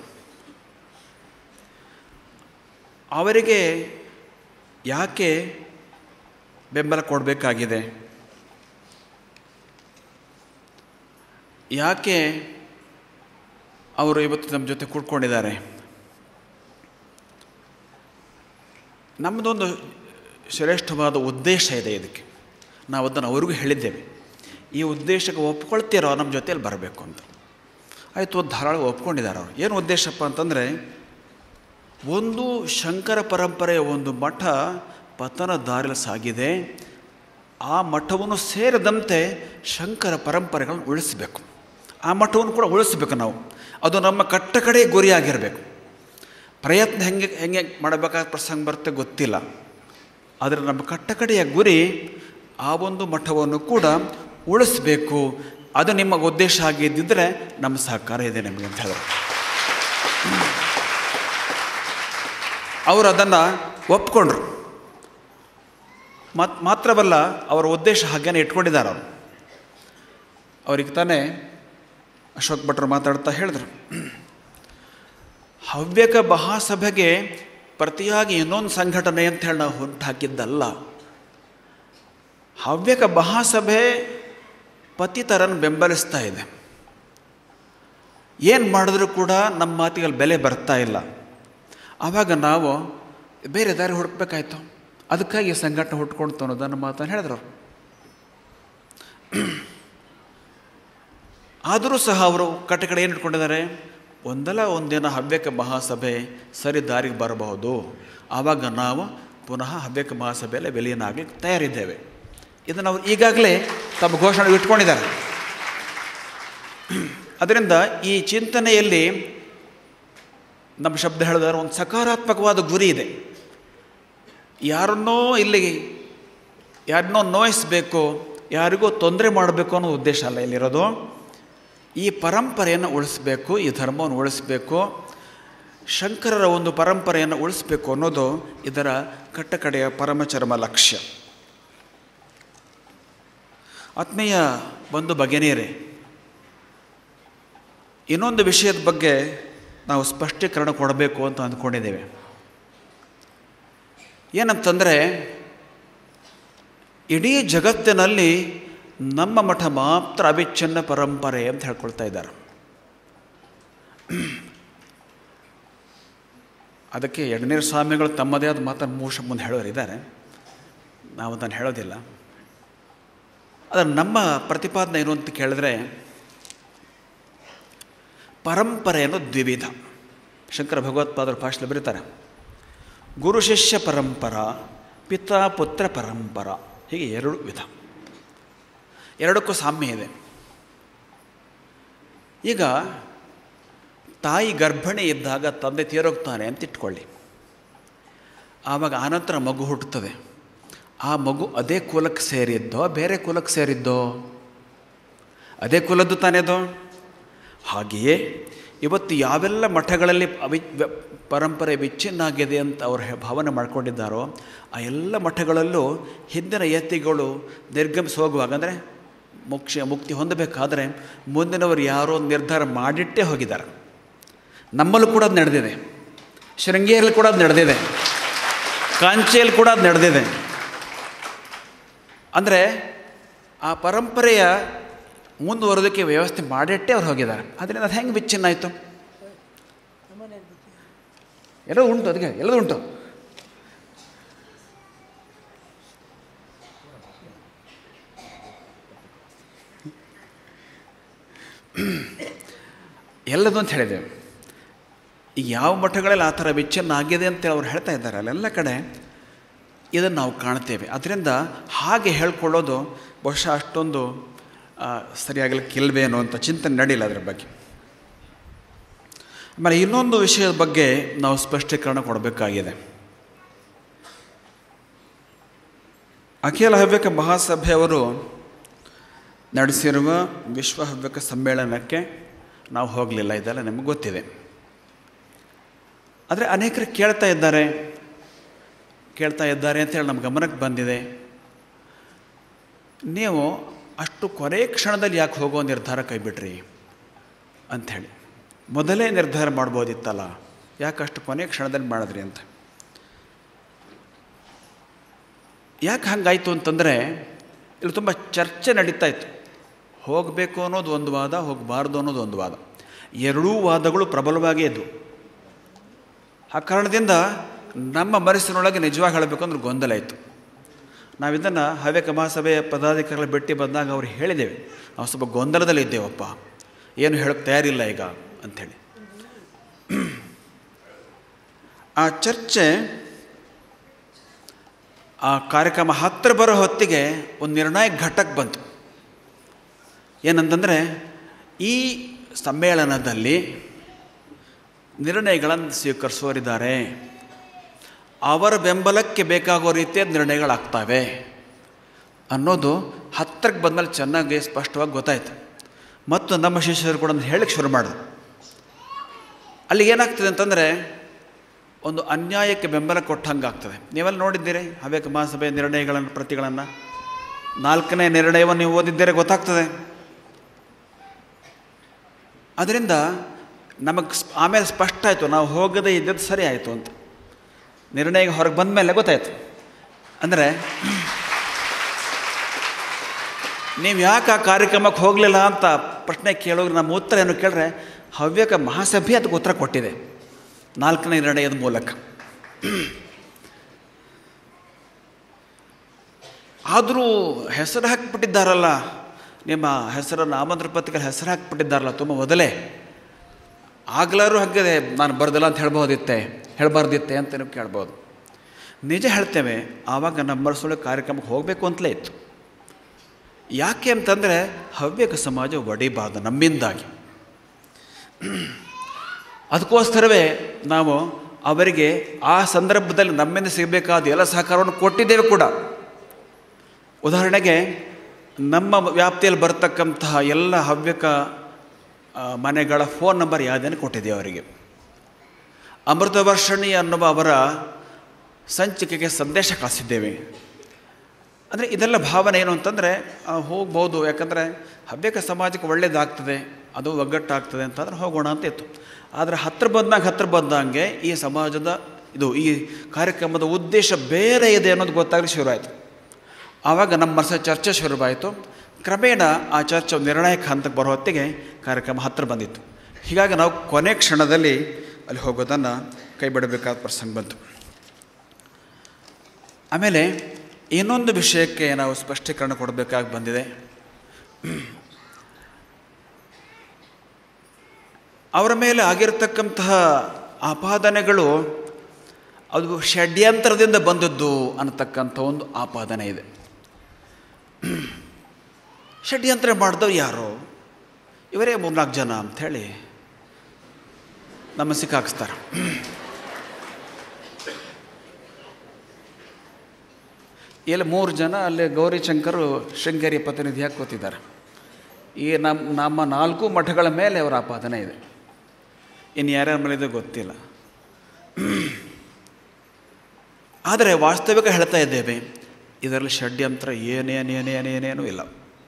ಅವರಿಗೆ ಯಾಕೆ ಬೆಂಬಲ ಕೊಡಬೇಕಾಗಿದೆ ಯಾಕೆ ಅವರು ಇವತ್ತು ನಮ್ಮ ಜೊತೆ ಕೂಡ್ಕೊಂಡಿದ್ದಾರೆ ನಮ್ಮದೊಂದು ಶ್ರೇಷ್ಠವಾದ ಉದ್ದೇಶ ಇದೆ ಇದಕ್ಕೆ ನಾವು ಅದನ್ನು ಅವ್ರಿಗೂ ಹೇಳಿದ್ದೇವೆ ಈ ಉದ್ದೇಶಕ್ಕೆ ಒಪ್ಕೊಳ್ತೀರೋ ನಮ್ಮ ಜೊತೆಯಲ್ಲಿ ಬರಬೇಕು ಅಂತ ಆಯಿತು ಧಾರಾಳ ಒಪ್ಕೊಂಡಿದ್ದಾರೆ ಅವರು ಏನು ಉದ್ದೇಶಪ್ಪ ಅಂತಂದರೆ ಒಂದು ಶಂಕರ ಪರಂಪರೆಯ ಒಂದು ಮಠ ಪತನ ದಾರಿಯಲ್ಲಿ ಸಾಗಿದೆ ಆ ಮಠವನ್ನು ಸೇರಿದಂತೆ ಶಂಕರ ಪರಂಪರೆಗಳನ್ನು ಉಳಿಸಬೇಕು ಆ ಮಠವನ್ನು ಕೂಡ ಉಳಿಸಬೇಕು ನಾವು ಅದು ನಮ್ಮ ಕಟ್ಟ ಕಡೆ ಗುರಿಯಾಗಿರಬೇಕು ಪ್ರಯತ್ನ ಹೆಂಗೆ ಹೆಂಗೆ ಮಾಡಬೇಕಾದ ಪ್ರಸಂಗ ಬರುತ್ತೆ ಗೊತ್ತಿಲ್ಲ ಆದರೆ ನಮ್ಮ ಕಟ್ಟ ಕಡೆಯ ಗುರಿ ಆ ಒಂದು ಮಠವನ್ನು ಕೂಡ ಉಳಿಸಬೇಕು ಅದು ನಿಮ್ಮ ಉದ್ದೇಶ ಆಗಿದ್ದಿದ್ದರೆ ನಮ್ಮ ಸಹಕಾರ ಇದೆ ನಿಮಗೆ ಅಂತ ಹೇಳಿದ್ರು ಅವರು ಅದನ್ನು ಒಪ್ಕೊಂಡ್ರು ಮತ್ ಮಾತ್ರವಲ್ಲ ಅವರ ಉದ್ದೇಶ ಹಾಗೇನೆ ಇಟ್ಕೊಂಡಿದ್ದಾರೆ ಅವರು ಅವ್ರಿಗೆ ತಾನೇ ಅಶೋಕ್ ಭಟ್ರು ಮಾತಾಡ್ತಾ ಹೇಳಿದ್ರು ಹವ್ಯಕ ಮಹಾಸಭೆಗೆ ಪ್ರತಿಯಾಗಿ ಇನ್ನೊಂದು ಸಂಘಟನೆ ಅಂತ ಹೇಳಿ ನಾವು ಹೊಂಟು ಹಾಕಿದ್ದಲ್ಲ ಹವ್ಯಕ ಮಹಾಸಭೆ ಪತಿತರನ್ನು ಬೆಂಬಲಿಸ್ತಾ ಇದೆ ಏನು ಮಾಡಿದ್ರೂ ಕೂಡ ನಮ್ಮ ಮಾತಿಗೆ ಅಲ್ಲಿ ಬೆಲೆ ಬರ್ತಾ ಇಲ್ಲ ಆವಾಗ ನಾವು ಬೇರೆ ದಾರಿ ಹುಡುಕ್ಬೇಕಾಯ್ತು ಅದಕ್ಕಾಗಿ ಸಂಘಟನೆ ಹುಟ್ಕೊಳ್ತು ಅನ್ನೋದನ್ನು ಮಾತನ್ನು ಹೇಳಿದ್ರು ಆದರೂ ಸಹ ಅವರು ಕಟ್ಟ ಕಡೆ ಏನು ಇಟ್ಕೊಂಡಿದ್ದಾರೆ ಒಂದಲ್ಲ ಒಂದಿನ ಹವ್ಯಕ ಮಹಾಸಭೆ ಸರಿ ದಾರಿಗೆ ಬರಬಹುದು ಆವಾಗ ನಾವು ಪುನಃ ಹವ್ಯಕ ಮಹಾಸಭೆಯಲ್ಲಿ ವಿಲೀನ ಆಗಲಿಕ್ಕೆ ತಯಾರಿದ್ದೇವೆ ಇದನ್ನು ಅವರು ಈಗಾಗಲೇ ತಮ್ಮ ಘೋಷಣೆ ಇಟ್ಕೊಂಡಿದ್ದಾರೆ ಅದರಿಂದ ಈ ಚಿಂತನೆಯಲ್ಲಿ ನಮ್ಮ ಶಬ್ದ ಹೇಳಿದಾರೆ ಒಂದು ಸಕಾರಾತ್ಮಕವಾದ ಗುರಿ ಇದೆ ಯಾರನ್ನೋ ಇಲ್ಲಿ ಯಾರನ್ನೋ ನೋಯಿಸಬೇಕು ಯಾರಿಗೋ ತೊಂದರೆ ಮಾಡಬೇಕು ಅನ್ನೋ ಉದ್ದೇಶ ಅಲ್ಲ ಇಲ್ಲಿರೋದು ಈ ಪರಂಪರೆಯನ್ನು ಉಳಿಸ್ಬೇಕು ಈ ಧರ್ಮವನ್ನು ಉಳಿಸ್ಬೇಕು ಶಂಕರರ ಒಂದು ಪರಂಪರೆಯನ್ನು ಉಳಿಸ್ಬೇಕು ಅನ್ನೋದು ಇದರ ಕಟ್ಟಕಡೆಯ ಪರಮಚರಮ ಲಕ್ಷ್ಯ ಆತ್ಮೀಯ ಬಂಧು ಬಗೆನೇರೆ ಇನ್ನೊಂದು ವಿಷಯದ ಬಗ್ಗೆ ನಾವು ಸ್ಪಷ್ಟೀಕರಣ ಕೊಡಬೇಕು ಅಂತ ಅಂದ್ಕೊಂಡಿದ್ದೇವೆ ಏನಂತಂದರೆ ಇಡೀ ಜಗತ್ತಿನಲ್ಲಿ ನಮ್ಮ ಮಠ ಮಾತ್ರ ಅವಿಚ್ಛಿನ್ನ ಪರಂಪರೆ ಅಂತ ಹೇಳ್ಕೊಳ್ತಾ ಇದ್ದಾರೆ ಅದಕ್ಕೆ ಯಡನೀರು ಸ್ವಾಮಿಗಳು ತಮ್ಮದೇ ಆದ ಮಾತನ್ನು ಮೂಷ ಮುಂದೆ ಹೇಳೋರಿದ್ದಾರೆ ನಾವು ಅದನ್ನು ಹೇಳೋದಿಲ್ಲ ಆದರೆ ನಮ್ಮ ಪ್ರತಿಪಾದನೆ ಏನು ಅಂತ ಕೇಳಿದ್ರೆ ಪರಂಪರೆ ಅನ್ನೋದು ದ್ವಿವಿಧ ಶಂಕರ ಭಗವತ್ಪಾದರ ಭಾಷೆಯಲ್ಲಿ ಬರೀತಾರೆ ಗುರು ಶಿಷ್ಯ ಪರಂಪರ ಪಿತಾ ಪುತ್ರ ಪರಂಪರ ಹೀಗೆ ಎರಡು ವಿಧ ಎರಡಕ್ಕೂ ಸಾಮ್ಯ ಇದೆ ಈಗ ತಾಯಿ ಗರ್ಭಿಣಿ ಇದ್ದಾಗ ತಂದೆ ತೀರೋಗ್ತಾನೆ ಅಂತ ಇಟ್ಕೊಳ್ಳಿ ಆವಾಗ ಆನಂತರ ಮಗು ಹುಟ್ಟುತ್ತದೆ ಆ ಮಗು ಅದೇ ಕುಲಕ್ಕೆ ಸೇರಿದ್ದೋ ಬೇರೆ ಕುಲಕ್ಕೆ ಸೇರಿದ್ದೋ ಅದೇ ಕುಲದ್ದು ತಾನೇದೋ ಹಾಗೆಯೇ ಇವತ್ತು ಯಾವೆಲ್ಲ ಮಠಗಳಲ್ಲಿ ಅವಿ ವ್ಯ- ಪರಂಪರೆ ವಿಚ್ಛಿನ್ನ ಆಗಿದೆ ಅಂತ ಅವರು ಹೆ- ಭಾವನೆ ಮಾಡ್ಕೊಂಡಿದ್ದಾರೋ ಆ ಎಲ್ಲ ಮಠಗಳಲ್ಲೂ ಹಿಂದಿನ ಯತಿಗಳು ನಿರ್ಗಮಿಸಿ ಹೋಗುವಾಗ ಅಂದರೆ ಮೋಕ್ಷ ಮುಕ್ತಿ ಹೊಂದಬೇಕಾದರೆ ಮುಂದಿನವರು ಯಾರೋ ಒಂದು ನಿರ್ಧಾರ ಮಾಡಿಟ್ಟೇ ಹೋಗಿದ್ದಾರೆ ನಮ್ಮಲ್ಲೂ ಕೂಡ ಅದು ನಡೆದಿದೆ ಶೃಂಗೇರಿಯಲ್ಲಿ ಕೂಡ ಅದು ನಡೆದಿದೆ ಕಾಂಚಿಯಲ್ಲಿ ಕೂಡ ಅದು ನಡೆದಿದೆ ಅಂದರೆ ಆ ಪರಂಪರೆಯ ಮುಂದುವರೋದಕ್ಕೆ ವ್ಯವಸ್ಥೆ ಮಾಡಿಟ್ಟೇ ಅವ್ರು ಹೋಗಿದ್ದಾರೆ ಅದರಿಂದ ಅದು ಹೆಂಗೆ ವಿಚ್ಛಿನ್ನ ಆಯಿತು ಎಲ್ಲದೂ ಉಂಟು ಅದಕ್ಕೆ ಎಲ್ಲದೂ ಉಂಟು ಎಲ್ಲದು ಅಂತ ಹೇಳಿದ್ದೇವೆ ಈಗ ಯಾವ ಮಠಗಳಲ್ಲಿ ಆ ಥರ ವಿಚ್ಛಿನ್ನ ಆಗಿದೆ ಅಂತ ಅವ್ರು ಹೇಳ್ತಾ ಇದ್ದಾರೆ ಅಲ್ಲೆಲ್ಲ ಕಡೆ ಇದನ್ನು ನಾವು ಕಾಣ್ತೇವೆ ಅದರಿಂದ ಹಾಗೆ ಹೇಳ್ಕೊಳ್ಳೋದು ಬಹುಶಃ ಅಷ್ಟೊಂದು ಆ, ಸರಿಯಾಗಲಿಕ್ಕಿಲ್ವೇನೋ ಅಂತ ಚಿಂತನೆ ನಡೀಲ್ಲ ಅದರ ಬಗ್ಗೆ ಆಮೇಲೆ ಇನ್ನೊಂದು ವಿಷಯದ ಬಗ್ಗೆ ನಾವು ಸ್ಪಷ್ಟೀಕರಣ ಕೊಡಬೇಕಾಗಿದೆ ಅಖಿಲ ಹವ್ಯಕ ಮಹಾಸಭೆಯವರು ನಡೆಸಿರುವ ವಿಶ್ವ ಹವ್ಯಕ ಸಮ್ಮೇಳನಕ್ಕೆ ನಾವು ಹೋಗಲಿಲ್ಲ ಇದೆಲ್ಲ ನಮಗೆ ಗೊತ್ತಿದೆ ಆದರೆ ಅನೇಕರು ಕೇಳ್ತಾ ಇದ್ದಾರೆ ಕೇಳ್ತಾ ಇದ್ದಾರೆ ಅಂತೇಳಿ ನಮ್ಮ ಗಮನಕ್ಕೆ ಬಂದಿದೆ ನೀವು ಅಷ್ಟು ಕೊನೆ ಕ್ಷಣದಲ್ಲಿ ಯಾಕೆ ಹೋಗೋ ನಿರ್ಧಾರ ಕೈಬಿಟ್ರಿ ಅಂಥೇಳಿ ಮೊದಲೇ ನಿರ್ಧಾರ ಮಾಡ್ಬೋದಿತ್ತಲ್ಲ ಯಾಕೆ ಅಷ್ಟು ಕೊನೆ ಕ್ಷಣದಲ್ಲಿ ಮಾಡಿದ್ರಿ ಅಂತ ಯಾಕೆ ಹಂಗಾಯಿತು ಅಂತಂದರೆ ಇಲ್ಲಿ ತುಂಬ ಚರ್ಚೆ ನಡೀತಾ ಇತ್ತು ಹೋಗಬೇಕು ಅನ್ನೋದು ಒಂದು ವಾದ ಹೋಗಬಾರ್ದು ಅನ್ನೋದು ಒಂದು ವಾದ ಎರಡೂ ವಾದಗಳು ಪ್ರಬಲವಾಗಿ ಇದ್ದವು ಆ ಕಾರಣದಿಂದ ನಮ್ಮ ಮನಸ್ಸಿನೊಳಗೆ ನಿಜವಾಗಿ ಹೇಳಬೇಕು ಅಂದ್ರೆ ಗೊಂದಲ ಇತ್ತು ನಾವು ಇದನ್ನು ಹವ್ಯಕ ಮಹಾಸಭೆಯ ಪದಾಧಿಕಾರಿಗಳ ಭೇಟಿ ಬಂದಾಗ ಅವ್ರು ಹೇಳಿದ್ದೇವೆ ನಾವು ಸ್ವಲ್ಪ ಗೊಂದಲದಲ್ಲಿ ಇದ್ದೇವಪ್ಪ ಏನು ಹೇಳೋಕ್ಕೆ ತಯಾರಿಲ್ಲ ಈಗ ಅಂಥೇಳಿ ಆ ಚರ್ಚೆ ಆ ಕಾರ್ಯಕ್ರಮ ಹತ್ತಿರ ಬರೋ ಹೊತ್ತಿಗೆ ಒಂದು ನಿರ್ಣಾಯಕ ಘಟ್ಟಕ್ಕೆ ಬಂತು ಏನಂತಂದರೆ ಈ ಸಮ್ಮೇಳನದಲ್ಲಿ ನಿರ್ಣಯಗಳನ್ನು ಸ್ವೀಕರಿಸೋರಿದ್ದಾರೆ ಅವರ ಬೆಂಬಲಕ್ಕೆ ಬೇಕಾಗೋ ರೀತಿಯ ನಿರ್ಣಯಗಳಾಗ್ತವೆ ಅನ್ನೋದು ಹತ್ತಿರಕ್ಕೆ ಬಂದಮೇಲೆ ಚೆನ್ನಾಗಿ ಸ್ಪಷ್ಟವಾಗಿ ಗೊತ್ತಾಯಿತು ಮತ್ತು ನಮ್ಮ ಶಿಷ್ಯರು ಕೂಡ ಹೇಳಕ್ಕೆ ಶುರು ಮಾಡಿದ್ರು ಅಲ್ಲಿ ಏನಾಗ್ತದೆ ಅಂತಂದರೆ ಒಂದು ಅನ್ಯಾಯಕ್ಕೆ ಬೆಂಬಲ ಕೊಟ್ಟಂಗೆ ಆಗ್ತದೆ ನೀವೆಲ್ಲ ನೋಡಿದ್ದೀರಿ ಹವ್ಯಕ ಮಹಾಸಭೆಯ ನಿರ್ಣಯಗಳನ್ನು ಪ್ರತಿಗಳನ್ನು ನಾಲ್ಕನೇ ನಿರ್ಣಯವನ್ನು ನೀವು ಓದಿದ್ದೀರಿ ಗೊತ್ತಾಗ್ತದೆ ಅದರಿಂದ ನಮಗೆ ಸ್ಪ- ಆಮೇಲೆ ಸ್ಪಷ್ಟ ಆಯಿತು ನಾವು ಹೋಗದೇ ಇದ್ದದ್ದು ಸರಿ ಆಯಿತು ಅಂತ ನಿರ್ಣಯ ಹೊರಗೆ ಬಂದ ಮೇಲೆ ಗೊತ್ತಾಯಿತು ಅಂದರೆ ನೀವು ಯಾಕೆ ಆ ಕಾರ್ಯಕ್ರಮಕ್ಕೆ ಹೋಗಲಿಲ್ಲ ಅಂತ ಪ್ರಶ್ನೆ ಕೇಳೋರು ನಮ್ಮ ಉತ್ತರ ಏನು ಕೇಳಿದ್ರೆ ಹವ್ಯಕ ಮಹಾಸಭೆ ಅದಕ್ಕೆ ಉತ್ತರ ಕೊಟ್ಟಿದೆ ನಾಲ್ಕನೇ ನಿರ್ಣಯದ ಮೂಲಕ ಆದರೂ ಹೆಸರು ಹಾಕಿಬಿಟ್ಟಿದ್ದಾರಲ್ಲ ನಿಮ್ಮ ಹೆಸರನ್ನು ಆಮಂತ್ರ ಪತ್ರಿಕೆ ಹೆಸರು ಹಾಕಿಬಿಟ್ಟಿದ್ದಾರಲ್ಲ ತುಂಬ ಮೊದಲೇ ಆಗ್ಲಾರು ಹಾಗಿದೆ ನಾನು ಬರ್ದಿಲ್ಲ ಅಂತ ಹೇಳ್ಬೋದಿತ್ತೆ ಹೇಳಬಾರ್ದಿತ್ತೆ ಅಂತ ನೀವು ಕೇಳ್ಬೋದು ನಿಜ ಹೇಳ್ತೇವೆ ಆವಾಗ ನಮ್ಮ ಮನಸ್ಸೊಳಗೆ ಕಾರ್ಯಕ್ರಮಕ್ಕೆ ಹೋಗಬೇಕು ಅಂತಲೇ ಇತ್ತು ಯಾಕೆ ಅಂತಂದರೆ ಹವ್ಯಕ ಸಮಾಜ ಒಡಿಬಾರ್ದು ನಮ್ಮಿಂದಾಗಿ ಅದಕ್ಕೋಸ್ಕರವೇ ನಾವು ಅವರಿಗೆ ಆ ಸಂದರ್ಭದಲ್ಲಿ ನಮ್ಮಿಂದ ಸಿಗಬೇಕಾದ ಎಲ್ಲ ಸಹಕಾರವನ್ನು ಕೊಟ್ಟಿದ್ದೇವೆ ಕೂಡ ಉದಾಹರಣೆಗೆ ನಮ್ಮ ವ್ಯಾಪ್ತಿಯಲ್ಲಿ ಬರ್ತಕ್ಕಂತಹ ಎಲ್ಲ ಹವ್ಯಕ ಆ, ಮನೆಗಳ ಫೋನ್ ನಂಬರ್ ಯಾವುದೇನು ಕೊಟ್ಟಿದ್ದೇವೆ ಅವರಿಗೆ ಅಮೃತವರ್ಷಣಿ ಅನ್ನುವ ಅವರ ಸಂಚಿಕೆಗೆ ಸಂದೇಶ ಕಳಿಸಿದ್ದೇವೆ ಅಂದರೆ ಇದೆಲ್ಲ ಭಾವನೆ ಏನು ಅಂತಂದರೆ ಹೋಗ್ಬೋದು ಯಾಕಂದರೆ ಹವ್ಯಕ ಸಮಾಜಕ್ಕೆ ಒಳ್ಳೆಯದಾಗ್ತದೆ ಅದು ಒಗ್ಗಟ್ಟಾಗ್ತದೆ ಅಂತಂದ್ರೆ ಹೋಗೋಣ ಅಂತ ಇತ್ತು ಆದರೆ ಹತ್ರ ಬಂದಾಗ ಹತ್ರ ಬಂದಂಗೆ ಈ ಸಮಾಜದ ಇದು ಈ ಕಾರ್ಯಕ್ರಮದ ಉದ್ದೇಶ ಬೇರೆ ಇದೆ ಅನ್ನೋದು ಗೊತ್ತಾಗಲಿ ಶುರುವಾಯಿತು ಆವಾಗ ನಮ್ಮ ಮನಸ್ಸ ಚರ್ಚೆ ಶುರುವಾಯಿತು ಕ್ರಮೇಣ ಆ ಚರ್ಚೆ ನಿರ್ಣಾಯಕ ಹಂತಕ್ಕೆ ಬರೋ ಹೊತ್ತಿಗೆ ಕಾರ್ಯಕ್ರಮ ಹತ್ತಿರ ಬಂದಿತ್ತು ಹೀಗಾಗಿ ನಾವು ಕೊನೆ ಕ್ಷಣದಲ್ಲಿ ಅಲ್ಲಿ ಹೋಗೋದನ್ನು ಕೈ ಬಿಡಬೇಕಾದ ಪ್ರಸಂಗ ಬಂತು ಆಮೇಲೆ ಇನ್ನೊಂದು ವಿಷಯಕ್ಕೆ ನಾವು ಸ್ಪಷ್ಟೀಕರಣ ಕೊಡಬೇಕಾಗಿ ಬಂದಿದೆ ಅವರ ಮೇಲೆ ಆಗಿರತಕ್ಕಂತಹ ಆಪಾದನೆಗಳು ಅದು ಷಡ್ಯಂತ್ರದಿಂದ ಬಂದದ್ದು ಅನ್ನತಕ್ಕಂಥ ಒಂದು ಆಪಾದನೆ ಇದೆ ಷಡ್ಯಂತ್ರ ಮಾಡಿದವ್ರು ಯಾರು ಇವರೇ ಮೂರ್ನಾಲ್ಕು ಜನ ಅಂಥೇಳಿ ನಮ್ಮ ಸಿಕ್ಕಾಕ್ಸ್ತಾರೆ ಇಲ್ಲಿ ಮೂರು ಜನ ಅಲ್ಲಿ ಗೌರಿಶಂಕರು ಶೃಂಗೇರಿ ಪ್ರತಿನಿಧಿಯಾಗಿ ಕೂತಿದ್ದಾರೆ ಈ ನಮ್ಮ ನಮ್ಮ ನಾಲ್ಕು ಮಠಗಳ ಮೇಲೆ ಅವರ ಆಪಾದನೆ ಇದೆ ಇನ್ನು ಯಾರ್ಯಾರ ಮೇಲೆ ಇದೆ ಗೊತ್ತಿಲ್ಲ ಆದರೆ ವಾಸ್ತವಿಕ ಹೇಳ್ತಾ ಇದ್ದೇವೆ ಇದರಲ್ಲಿ ಷಡ್ಯಂತ್ರ ಏನೇನೇನೇನೇನೇನೂ ಇಲ್ಲ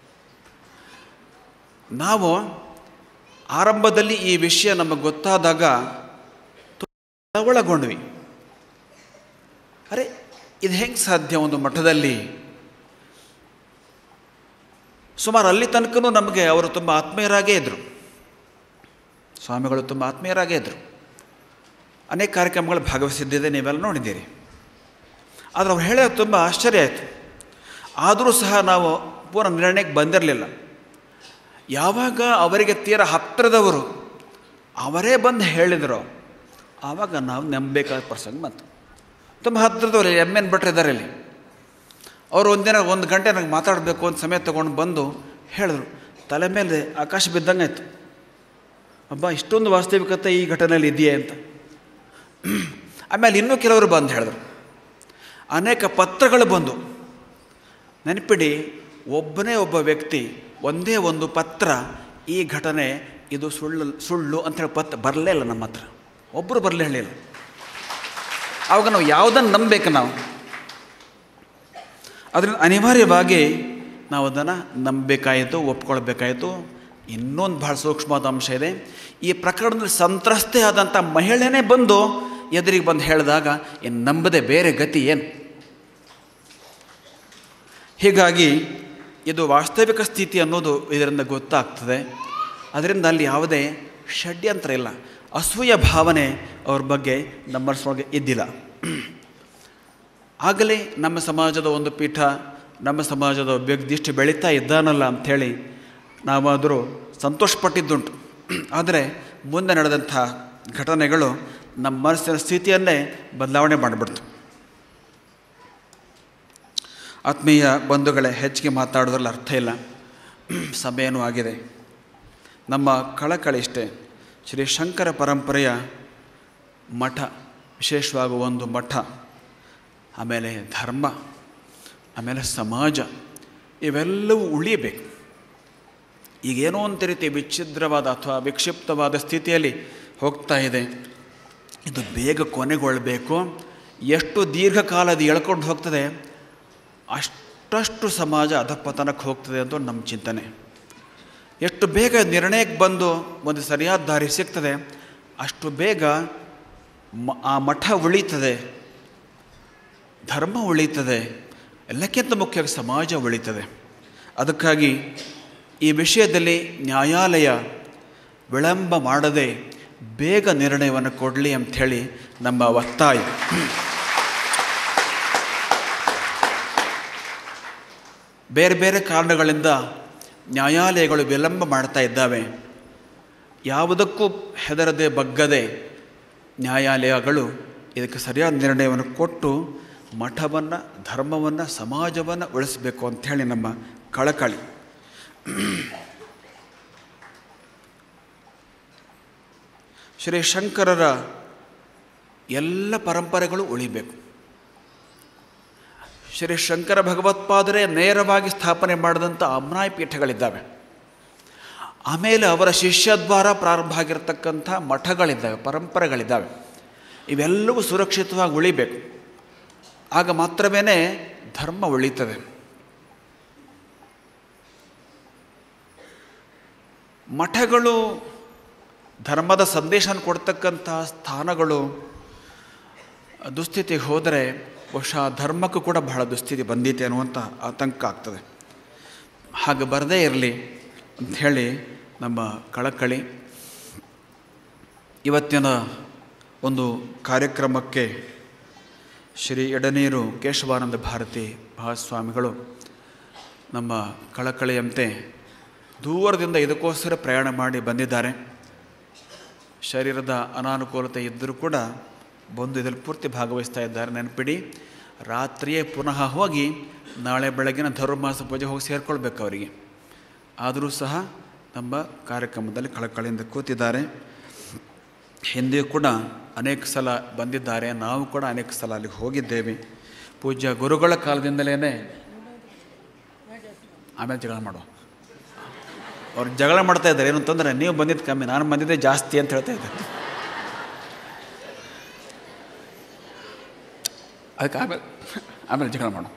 ನಾವು ಆರಂಭದಲ್ಲಿ ಈ ವಿಷಯ ನಮಗೆ ಗೊತ್ತಾದಾಗ ಒಳಗೊಂಡ್ವಿ ಅರೆ ಇದು ಹೆಂಗೆ ಸಾಧ್ಯ ಒಂದು ಮಠದಲ್ಲಿ ಸುಮಾರು ಅಲ್ಲಿ ತನಕನೂ ನಮಗೆ ಅವರು ತುಂಬ ಆತ್ಮೀಯರಾಗೇ ಇದ್ದರು ಸ್ವಾಮಿಗಳು ತುಂಬ ಆತ್ಮೀಯರಾಗೇ ಇದ್ದರು ಅನೇಕ ಕಾರ್ಯಕ್ರಮಗಳು ಭಾಗವಹಿಸಿದ್ದಿದೆ ನೀವೆಲ್ಲ ನೋಡಿದ್ದೀರಿ ಆದರೆ ಅವ್ರು ಹೇಳೋದು ತುಂಬ ಆಶ್ಚರ್ಯ ಆಯಿತು ಆದರೂ ಸಹ ನಾವು ಪೂರ್ಣ ನಿರ್ಣಯಕ್ಕೆ ಬಂದಿರಲಿಲ್ಲ ಯಾವಾಗ ಅವರಿಗೆ ತೀರ ಹತ್ತಿರದವರು ಅವರೇ ಬಂದು ಹೇಳಿದರು ಆವಾಗ ನಾವು ನಂಬಬೇಕಾದ ಪ್ರಸಂಗ ಬಂತು ತುಂಬ ಹತ್ತಿರದವರು ಎಮ್ ಎನ್ ಭಟ್ರು ಇದ್ದಾರೆ ಇಲ್ಲಿ ಅವರು ಒಂದಿನ ಒಂದು ಗಂಟೆ ನನಗೆ ಮಾತಾಡಬೇಕು ಅಂತ ಸಮಯ ತೊಗೊಂಡು ಬಂದು ಹೇಳಿದ್ರು ತಲೆ ಮೇಲೆ ಆಕಾಶ ಬಿದ್ದಂಗೆ ಆಯಿತು ಅಬ್ಬಾ ಇಷ್ಟೊಂದು ವಾಸ್ತವಿಕತೆ ಈ ಘಟನೆಯಲ್ಲಿ ಇದೆಯೇ ಅಂತ ಆಮೇಲೆ ಇನ್ನೂ ಕೆಲವರು ಬಂದು ಹೇಳಿದ್ರು ಅನೇಕ ಪತ್ರಗಳು ಬಂದು ನೆನಪಿಡಿ ಒಬ್ಬನೇ ಒಬ್ಬ ವ್ಯಕ್ತಿ ಒಂದೇ ಒಂದು ಪತ್ರ ಈ ಘಟನೆ ಇದು ಸುಳ್ಳು ಸುಳ್ಳು ಅಂಥೇಳಿ ಪತ್ರ ಬರಲೇ ಇಲ್ಲ ನಮ್ಮ ಹತ್ರ ಒಬ್ಬರು ಬರಲೇ ಹೇಳಿಲ್ಲ ಆವಾಗ ನಾವು ಯಾವುದನ್ನು ನಂಬಬೇಕು ನಾವು ಅದರಿಂದ ಅನಿವಾರ್ಯವಾಗಿ ನಾವು ಅದನ್ನು ನಂಬಬೇಕಾಯಿತು ಒಪ್ಕೊಳ್ಬೇಕಾಯಿತು ಇನ್ನೊಂದು ಭಾಳ ಸೂಕ್ಷ್ಮವಾದ ಅಂಶ ಇದೆ ಈ ಪ್ರಕರಣದಲ್ಲಿ ಸಂತ್ರಸ್ತೆ ಆದಂಥ ಮಹಿಳೆನೇ ಬಂದು ಎದುರಿಗೆ ಬಂದು ಹೇಳಿದಾಗ ಇನ್ನು ನಂಬದೆ ಬೇರೆ ಗತಿ ಏನು ಹೀಗಾಗಿ ಇದು ವಾಸ್ತವಿಕ ಸ್ಥಿತಿ ಅನ್ನೋದು ಇದರಿಂದ ಗೊತ್ತಾಗ್ತದೆ ಅದರಿಂದ ಅಲ್ಲಿ ಯಾವುದೇ ಷಡ್ಯಂತ್ರ ಇಲ್ಲ ಅಸೂಯ ಭಾವನೆ ಅವ್ರ ಬಗ್ಗೆ ನಮ್ಮ ಮನಸ್ಸೊಳಗೆ ಇದ್ದಿಲ್ಲ ಆಗಲೇ ನಮ್ಮ ಸಮಾಜದ ಒಂದು ಪೀಠ ನಮ್ಮ ಸಮಾಜದ ವ್ಯಕ್ತಿಷ್ಟು ಬೆಳೀತಾ ಇದ್ದಾನಲ್ಲ ಅಂಥೇಳಿ ನಾವಾದರೂ ಸಂತೋಷಪಟ್ಟಿದ್ದುಂಟು ಆದರೆ ಮುಂದೆ ನಡೆದಂಥ ಘಟನೆಗಳು ನಮ್ಮ ಮನಸ್ಸಿನ ಸ್ಥಿತಿಯನ್ನೇ ಬದಲಾವಣೆ ಮಾಡಿಬಿಡ್ತು ಆತ್ಮೀಯ ಬಂಧುಗಳೇ ಹೆಚ್ಚಿಗೆ ಮಾತಾಡೋದ್ರಲ್ಲಿ ಅರ್ಥ ಇಲ್ಲ ಸಮಯನೂ ಆಗಿದೆ ನಮ್ಮ ಕಳಕಳಿ ಇಷ್ಟೇ ಶ್ರೀ ಶಂಕರ ಪರಂಪರೆಯ ಮಠ ವಿಶೇಷವಾಗಿ ಒಂದು ಮಠ ಆಮೇಲೆ ಧರ್ಮ ಆಮೇಲೆ ಸಮಾಜ ಇವೆಲ್ಲವೂ ಉಳಿಯಬೇಕು ಈಗೇನೋ ಒಂದು ರೀತಿ ವಿಚ್ಛಿದ್ರವಾದ ಅಥವಾ ವಿಕ್ಷಿಪ್ತವಾದ ಸ್ಥಿತಿಯಲ್ಲಿ ಹೋಗ್ತಾ ಇದೆ ಇದು ಬೇಗ ಕೊನೆಗೊಳ್ಳಬೇಕು ಎಷ್ಟು ದೀರ್ಘಕಾಲ ಅದು ಎಳ್ಕೊಂಡು ಹೋಗ್ತದೆ ಅಷ್ಟಷ್ಟು ಸಮಾಜ ಅಧಪತನಕ್ಕೆ ಹೋಗ್ತದೆ ಅಂತ ನಮ್ಮ ಚಿಂತನೆ ಎಷ್ಟು ಬೇಗ ನಿರ್ಣಯಕ್ಕೆ ಬಂದು ಒಂದು ಸರಿಯಾದ ದಾರಿ ಸಿಗ್ತದೆ ಅಷ್ಟು ಬೇಗ ಮ ಆ ಮಠ ಉಳೀತದೆ ಧರ್ಮ ಉಳೀತದೆ ಎಲ್ಲಕ್ಕಿಂತ ಮುಖ್ಯವಾಗಿ ಸಮಾಜ ಉಳೀತದೆ ಅದಕ್ಕಾಗಿ ಈ ವಿಷಯದಲ್ಲಿ ನ್ಯಾಯಾಲಯ ವಿಳಂಬ ಮಾಡದೆ ಬೇಗ ನಿರ್ಣಯವನ್ನು ಕೊಡಲಿ ಅಂಥೇಳಿ ನಮ್ಮ ಒತ್ತಾಯ ಬೇರೆ ಬೇರೆ ಕಾರಣಗಳಿಂದ ನ್ಯಾಯಾಲಯಗಳು ವಿಳಂಬ ಮಾಡ್ತಾ ಇದ್ದಾವೆ ಯಾವುದಕ್ಕೂ ಹೆದರದೆ ಬಗ್ಗದೆ ನ್ಯಾಯಾಲಯಗಳು ಇದಕ್ಕೆ ಸರಿಯಾದ ನಿರ್ಣಯವನ್ನು ಕೊಟ್ಟು ಮಠವನ್ನು ಧರ್ಮವನ್ನು ಸಮಾಜವನ್ನು ಉಳಿಸಬೇಕು ಅಂಥೇಳಿ ನಮ್ಮ ಕಳಕಳಿ ಶ್ರೀ ಶಂಕರರ ಎಲ್ಲ ಪರಂಪರೆಗಳು ಉಳಿಬೇಕು ಶ್ರೀ ಶಂಕರ ಭಗವತ್ಪಾದರೇ ನೇರವಾಗಿ ಸ್ಥಾಪನೆ ಮಾಡಿದಂಥ ಅಮ್ನಾಯ ಪೀಠಗಳಿದ್ದಾವೆ ಆಮೇಲೆ ಅವರ ಶಿಷ್ಯದ್ವಾರ ಪ್ರಾರಂಭ ಆಗಿರತಕ್ಕಂಥ ಮಠಗಳಿದ್ದಾವೆ ಪರಂಪರೆಗಳಿದ್ದಾವೆ ಇವೆಲ್ಲವೂ ಸುರಕ್ಷಿತವಾಗಿ ಉಳಿಬೇಕು ಆಗ ಮಾತ್ರವೇ ಧರ್ಮ ಉಳಿತದೆ ಮಠಗಳು ಧರ್ಮದ ಸಂದೇಶ ಕೊಡ್ತಕ್ಕಂತಹ ಸ್ಥಾನಗಳು ದುಸ್ಥಿತಿಗೆ ಹೋದರೆ ಬಹುಶಃ ಧರ್ಮಕ್ಕೂ ಕೂಡ ಬಹಳ ದುಸ್ಥಿತಿ ಬಂದಿದೆ ಅನ್ನುವಂಥ ಆತಂಕ ಆಗ್ತದೆ ಹಾಗೆ ಬರದೇ ಇರಲಿ ಅಂಥೇಳಿ ನಮ್ಮ ಕಳಕಳಿ ಇವತ್ತಿನ ಒಂದು ಕಾರ್ಯಕ್ರಮಕ್ಕೆ ಶ್ರೀ ಎಡನೀರು ಕೇಶವಾನಂದ ಭಾರತಿ ಮಹಾಸ್ವಾಮಿಗಳು ನಮ್ಮ ಕಳಕಳಿಯಂತೆ ದೂರದಿಂದ ಇದಕ್ಕೋಸ್ಕರ ಪ್ರಯಾಣ ಮಾಡಿ ಬಂದಿದ್ದಾರೆ ಶರೀರದ ಅನಾನುಕೂಲತೆ ಇದ್ದರೂ ಕೂಡ ಬಂದು ಇದರಲ್ಲಿ ಪೂರ್ತಿ ಭಾಗವಹಿಸ್ತಾ ಇದ್ದಾರೆ ನೆನಪಿಡಿ ರಾತ್ರಿಯೇ ಪುನಃ ಹೋಗಿ ನಾಳೆ ಬೆಳಗಿನ ಧರ್ಮಾಸ ಪೂಜೆ ಹೋಗಿ ಸೇರಿಕೊಳ್ಬೇಕು ಅವರಿಗೆ ಆದರೂ ಸಹ ನಮ್ಮ ಕಾರ್ಯಕ್ರಮದಲ್ಲಿ ಕಳಕಳಿಯಿಂದ ಕೂತಿದ್ದಾರೆ ಹಿಂದೆಯೂ ಕೂಡ ಅನೇಕ ಸಲ ಬಂದಿದ್ದಾರೆ ನಾವು ಕೂಡ ಅನೇಕ ಸಲ ಅಲ್ಲಿಗೆ ಹೋಗಿದ್ದೇವೆ ಪೂಜ್ಯ ಗುರುಗಳ ಕಾಲದಿಂದಲೇ ಆಮೇಲೆ ಜಗಳ ಮಾಡೋ ಅವ್ರು ಜಗಳ ಮಾಡ್ತಾ ಇದ್ದಾರೆ ಏನು ಅಂತಂದರೆ ನೀವು ಬಂದಿದ್ದು ಕಮ್ಮಿ ನಾನು ಬಂದಿದ್ದೆ ಜಾಸ್ತಿ ಅಂತ ಹೇಳ್ತಾ ಇದ್ದೆ ಅದಕ್ಕೆ ಆಮೇಲೆ ಆಮೇಲೆ ಜಗಳ ಮಾಡು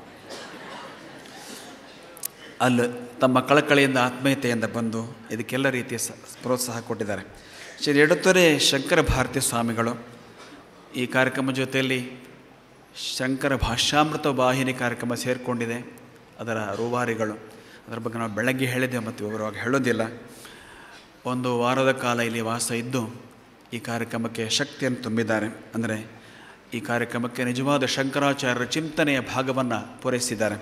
ಅಲ್ಲಿ ತಮ್ಮ ಕಳಕಳಿಯಿಂದ ಆತ್ಮೀಯತೆಯಿಂದ ಬಂದು ಇದಕ್ಕೆಲ್ಲ ರೀತಿಯ ಸ ಪ್ರೋತ್ಸಾಹ ಕೊಟ್ಟಿದ್ದಾರೆ ಶ್ರೀ ಎಡತೊರೆ ಶಂಕರ ಭಾರತಿ ಸ್ವಾಮಿಗಳು ಈ ಕಾರ್ಯಕ್ರಮ ಜೊತೆಯಲ್ಲಿ ಶಂಕರ ಭಾಷ್ಯಾಮೃತ ವಾಹಿನಿ ಕಾರ್ಯಕ್ರಮ ಸೇರಿಕೊಂಡಿದೆ ಅದರ ರೂವಾರಿಗಳು ಅದರ ಬಗ್ಗೆ ನಾವು ಬೆಳಗ್ಗೆ ಹೇಳಿದ್ದೇವೆ ಮತ್ತು ವಿವರವಾಗಿ ಹೇಳೋದಿಲ್ಲ ಒಂದು ವಾರದ ಕಾಲ ಇಲ್ಲಿ ವಾಸ ಇದ್ದು ಈ ಕಾರ್ಯಕ್ರಮಕ್ಕೆ ಶಕ್ತಿಯನ್ನು ತುಂಬಿದ್ದಾರೆ ಅಂದರೆ ಈ ಕಾರ್ಯಕ್ರಮಕ್ಕೆ ನಿಜವಾದ ಶಂಕರಾಚಾರ್ಯರ ಚಿಂತನೆಯ ಭಾಗವನ್ನು ಪೂರೈಸಿದ್ದಾರೆ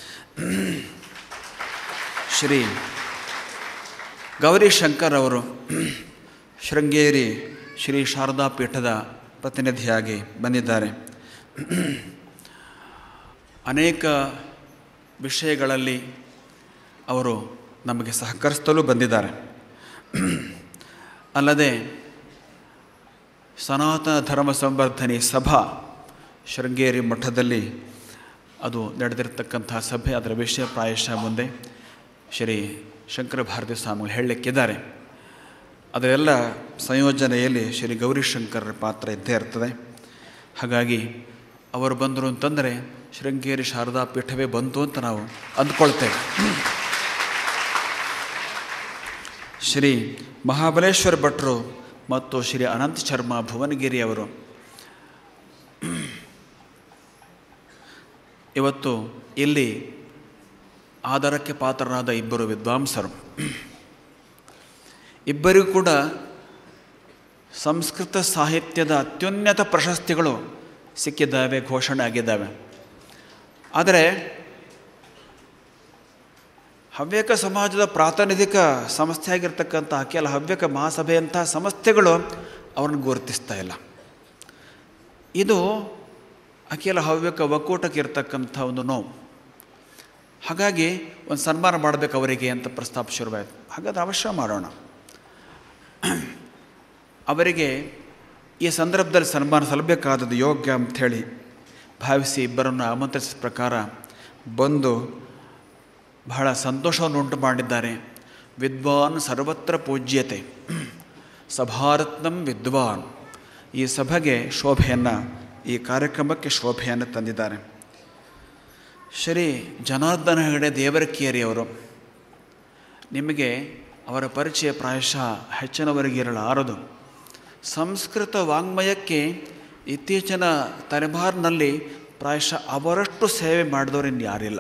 ಶ್ರೀ ಗೌರಿ ಶಂಕರ್ ಅವರು ಶೃಂಗೇರಿ ಶ್ರೀ ಶಾರದಾ ಪೀಠದ ಪ್ರತಿನಿಧಿಯಾಗಿ ಬಂದಿದ್ದಾರೆ ಅನೇಕ ವಿಷಯಗಳಲ್ಲಿ ಅವರು ನಮಗೆ ಸಹಕರಿಸಲು ಬಂದಿದ್ದಾರೆ ಅಲ್ಲದೆ ಸನಾತನ ಧರ್ಮ ಸಂವರ್ಧನೆ ಸಭಾ ಶೃಂಗೇರಿ ಮಠದಲ್ಲಿ ಅದು ನಡೆದಿರತಕ್ಕಂತಹ ಸಭೆ ಅದರ ವಿಷಯ ಪ್ರಾಯಶಃ ಮುಂದೆ ಶ್ರೀ ಶಂಕರ ಭಾರತಿ ಸ್ವಾಮಿಗಳು ಹೇಳಲಿಕ್ಕಿದ್ದಾರೆ ಅದರೆಲ್ಲ ಸಂಯೋಜನೆಯಲ್ಲಿ ಶ್ರೀ ಗೌರಿಶಂಕರರ ಪಾತ್ರ ಇದ್ದೇ ಇರ್ತದೆ ಹಾಗಾಗಿ ಅವರು ಬಂದರು ಅಂತಂದರೆ ಶೃಂಗೇರಿ ಶಾರದಾ ಪೀಠವೇ ಬಂತು ಅಂತ ನಾವು ಅಂದ್ಕೊಳ್ತೇವೆ ಶ್ರೀ ಮಹಾಬಲೇಶ್ವರ ಭಟ್ರು ಮತ್ತು ಶ್ರೀ ಅನಂತ ಶರ್ಮಾ ಭುವನಗಿರಿ ಅವರು ಇವತ್ತು ಇಲ್ಲಿ ಆಧಾರಕ್ಕೆ ಪಾತ್ರರಾದ ಇಬ್ಬರು ವಿದ್ವಾಂಸರು ಇಬ್ಬರಿಗೂ ಕೂಡ ಸಂಸ್ಕೃತ ಸಾಹಿತ್ಯದ ಅತ್ಯುನ್ನತ ಪ್ರಶಸ್ತಿಗಳು ಸಿಕ್ಕಿದ್ದಾವೆ ಘೋಷಣೆ ಆಗಿದ್ದಾವೆ ಆದರೆ ಹವ್ಯಕ ಸಮಾಜದ ಪ್ರಾತಿನಿಧಿಕ ಸಂಸ್ಥೆಯಾಗಿರ್ತಕ್ಕಂಥ ಕೆಲ ಹವ್ಯಕ ಮಹಾಸಭೆಯಂತಹ ಸಂಸ್ಥೆಗಳು ಅವ್ರನ್ನ ಗುರುತಿಸ್ತಾ ಇಲ್ಲ ಇದು ಅಖಿಲ ಹವ್ಯಕ ಒಕ್ಕೂಟಕ್ಕೆ ಇರತಕ್ಕಂಥ ಒಂದು ನೋವು ಹಾಗಾಗಿ ಒಂದು ಸನ್ಮಾನ ಮಾಡಬೇಕು ಅವರಿಗೆ ಅಂತ ಪ್ರಸ್ತಾಪ ಶುರುವಾಯಿತು ಹಾಗಾದ್ರೆ ಅವಶ್ಯ ಮಾಡೋಣ ಅವರಿಗೆ ಈ ಸಂದರ್ಭದಲ್ಲಿ ಸನ್ಮಾನ ಸಲ್ಲಬೇಕಾದದ್ದು ಯೋಗ್ಯ ಅಂಥೇಳಿ ಭಾವಿಸಿ ಇಬ್ಬರನ್ನು ಆಮಂತ್ರಿಸಿದ ಪ್ರಕಾರ ಬಂದು ಬಹಳ ಸಂತೋಷವನ್ನು ಉಂಟು ಮಾಡಿದ್ದಾರೆ ವಿದ್ವಾನ್ ಸರ್ವತ್ರ ಪೂಜ್ಯತೆ ಸಭಾರತ್ನಂ ವಿದ್ವಾನ್ ಈ ಸಭೆಗೆ ಶೋಭೆಯನ್ನು ಈ ಕಾರ್ಯಕ್ರಮಕ್ಕೆ ಶೋಭೆಯನ್ನು ತಂದಿದ್ದಾರೆ ಶ್ರೀ ಜನಾರ್ದನ ಹೆಗಡೆ ದೇವರಕೇರಿಯವರು ನಿಮಗೆ ಅವರ ಪರಿಚಯ ಪ್ರಾಯಶಃ ಹೆಚ್ಚಿನವರಿಗೆ ಇರಲಾರದು ಸಂಸ್ಕೃತ ವಾಂಗ್ಮಯಕ್ಕೆ ಇತ್ತೀಚಿನ ತಲೆಮಾರಿನಲ್ಲಿ ಪ್ರಾಯಶಃ ಅವರಷ್ಟು ಸೇವೆ ಮಾಡಿದವರು ಇನ್ನು ಯಾರಿಲ್ಲ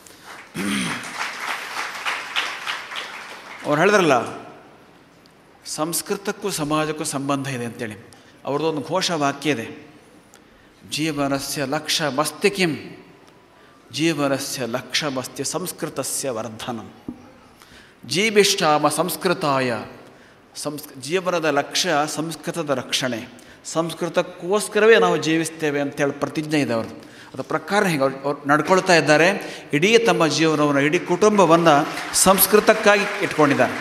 ಅವ್ರು ಹೇಳಿದ್ರಲ್ಲ ಸಂಸ್ಕೃತಕ್ಕೂ ಸಮಾಜಕ್ಕೂ ಸಂಬಂಧ ಇದೆ ಅಂತೇಳಿ ಅವ್ರದ್ದೊಂದು ಘೋಷವಾಕ್ಯ ಇದೆ ಜೀವನಸ್ಯ ಲಕ್ಷ್ಯ ಮಸ್ತಿ ಕಿಂ ಜೀವನಸ್ಯ ಲಕ್ಷ್ಯ ಮಸ್ತಿ ಸಂಸ್ಕೃತಸ್ಯ ವರ್ಧನಂ ಜೀವಿಷ್ಟಾಮ ಸಂಸ್ಕೃತಾಯ ಸಂಸ್ ಜೀವನದ ಲಕ್ಷ್ಯ ಸಂಸ್ಕೃತದ ರಕ್ಷಣೆ ಸಂಸ್ಕೃತಕ್ಕೋಸ್ಕರವೇ ನಾವು ಜೀವಿಸ್ತೇವೆ ಅಂತೇಳಿ ಪ್ರತಿಜ್ಞೆ ಇದೆ ಅವ್ರದ್ದು ಅದರ ಪ್ರಕಾರ ಹಿಂಗೆ ಅವ್ರು ಅವ್ರು ನಡ್ಕೊಳ್ತಾ ಇದ್ದಾರೆ ಇಡೀ ತಮ್ಮ ಜೀವನವನ್ನು ಇಡೀ ಕುಟುಂಬವನ್ನು ಸಂಸ್ಕೃತಕ್ಕಾಗಿ ಇಟ್ಕೊಂಡಿದ್ದಾರೆ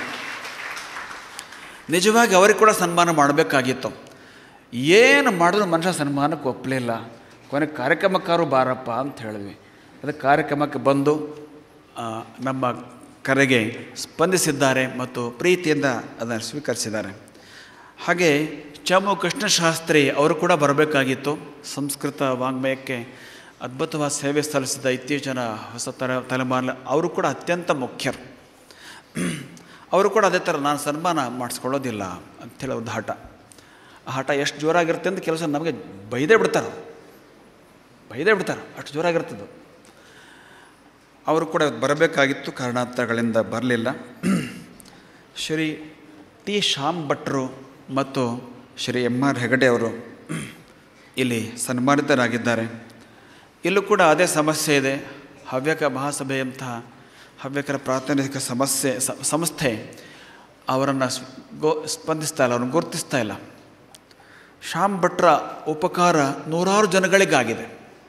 ನಿಜವಾಗಿ ಅವರಿಗೆ ಕೂಡ ಸನ್ಮಾನ ಮಾಡಬೇಕಾಗಿತ್ತು ಏನು ಮಾಡಿದ್ರು ಮನುಷ್ಯ ಸನ್ಮಾನಕ್ಕೆ ಒಪ್ಪಲಿಲ್ಲ ಕೊನೆಗೆ ಕಾರ್ಯಕ್ರಮಕ್ಕಾರು ಬಾರಪ್ಪ ಅಂತ ಹೇಳಿದ್ವಿ ಅದಕ್ಕೆ ಕಾರ್ಯಕ್ರಮಕ್ಕೆ ಬಂದು ಆ, ನಮ್ಮ ಕರೆಗೆ ಸ್ಪಂದಿಸಿದ್ದಾರೆ ಮತ್ತು ಪ್ರೀತಿಯಿಂದ ಅದನ್ನು ಸ್ವೀಕರಿಸಿದ್ದಾರೆ ಹಾಗೆ ಚಮು ಕೃಷ್ಣಶಾಸ್ತ್ರಿ ಅವರು ಕೂಡ ಬರಬೇಕಾಗಿತ್ತು ಸಂಸ್ಕೃತ ವಾಂಗ್ಮಯಕ್ಕೆ ಅದ್ಭುತವಾದ ಸೇವೆ ಸಲ್ಲಿಸಿದ ಇತ್ತೀಚಿನ ಹೊಸ ತರ ತಲೆಮಾರಿನ ಅವರು ಕೂಡ ಅತ್ಯಂತ ಮುಖ್ಯರು ಅವರು ಕೂಡ ಅದೇ ಥರ ನಾನು ಸನ್ಮಾನ ಮಾಡಿಸ್ಕೊಳ್ಳೋದಿಲ್ಲ ಅಂಥೇಳಿ ಒಂದು ಹಠ ಆ ಹಠ ಎಷ್ಟು ಜೋರಾಗಿರುತ್ತೆ ಅಂತ ಕೆಲಸ ನಮಗೆ ಬೈದೇ ಬಿಡ್ತಾರೆ ಬೈದೇ ಬಿಡ್ತಾರೆ ಅಷ್ಟು ಜೋರಾಗಿರ್ತದೆ ಅವರು ಕೂಡ ಬರಬೇಕಾಗಿತ್ತು ಕಾರಣಾಂತರಗಳಿಂದ ಬರಲಿಲ್ಲ ಶ್ರೀ ಟಿ ಶ್ಯಾಮ್ ಭಟ್ರು ಮತ್ತು ಶ್ರೀ ಎಮ್ ಆರ್ ಹೆಗಡೆ ಅವರು ಇಲ್ಲಿ ಸನ್ಮಾನಿತರಾಗಿದ್ದಾರೆ ಇಲ್ಲೂ ಕೂಡ ಅದೇ ಸಮಸ್ಯೆ ಇದೆ ಹವ್ಯಕ ಮಹಾಸಭೆಯಂತಹ ಹವ್ಯಕರ ಪ್ರಾತಿನಿಧಿಕ ಸಮಸ್ಯೆ ಸ- ಸಂಸ್ಥೆ ಅವರನ್ನು ಸ್- ಗೋ ಸ್ಪಂದಿಸ್ತಾ ಇಲ್ಲ ಅವ್ರನ್ನ ಗುರುತಿಸ್ತಾ ಇಲ್ಲ ಶ್ಯಾಮ್ ಭಟ್ರ ಉಪಕಾರ ನೂರಾರು ಜನಗಳಿಗಾಗಿದೆ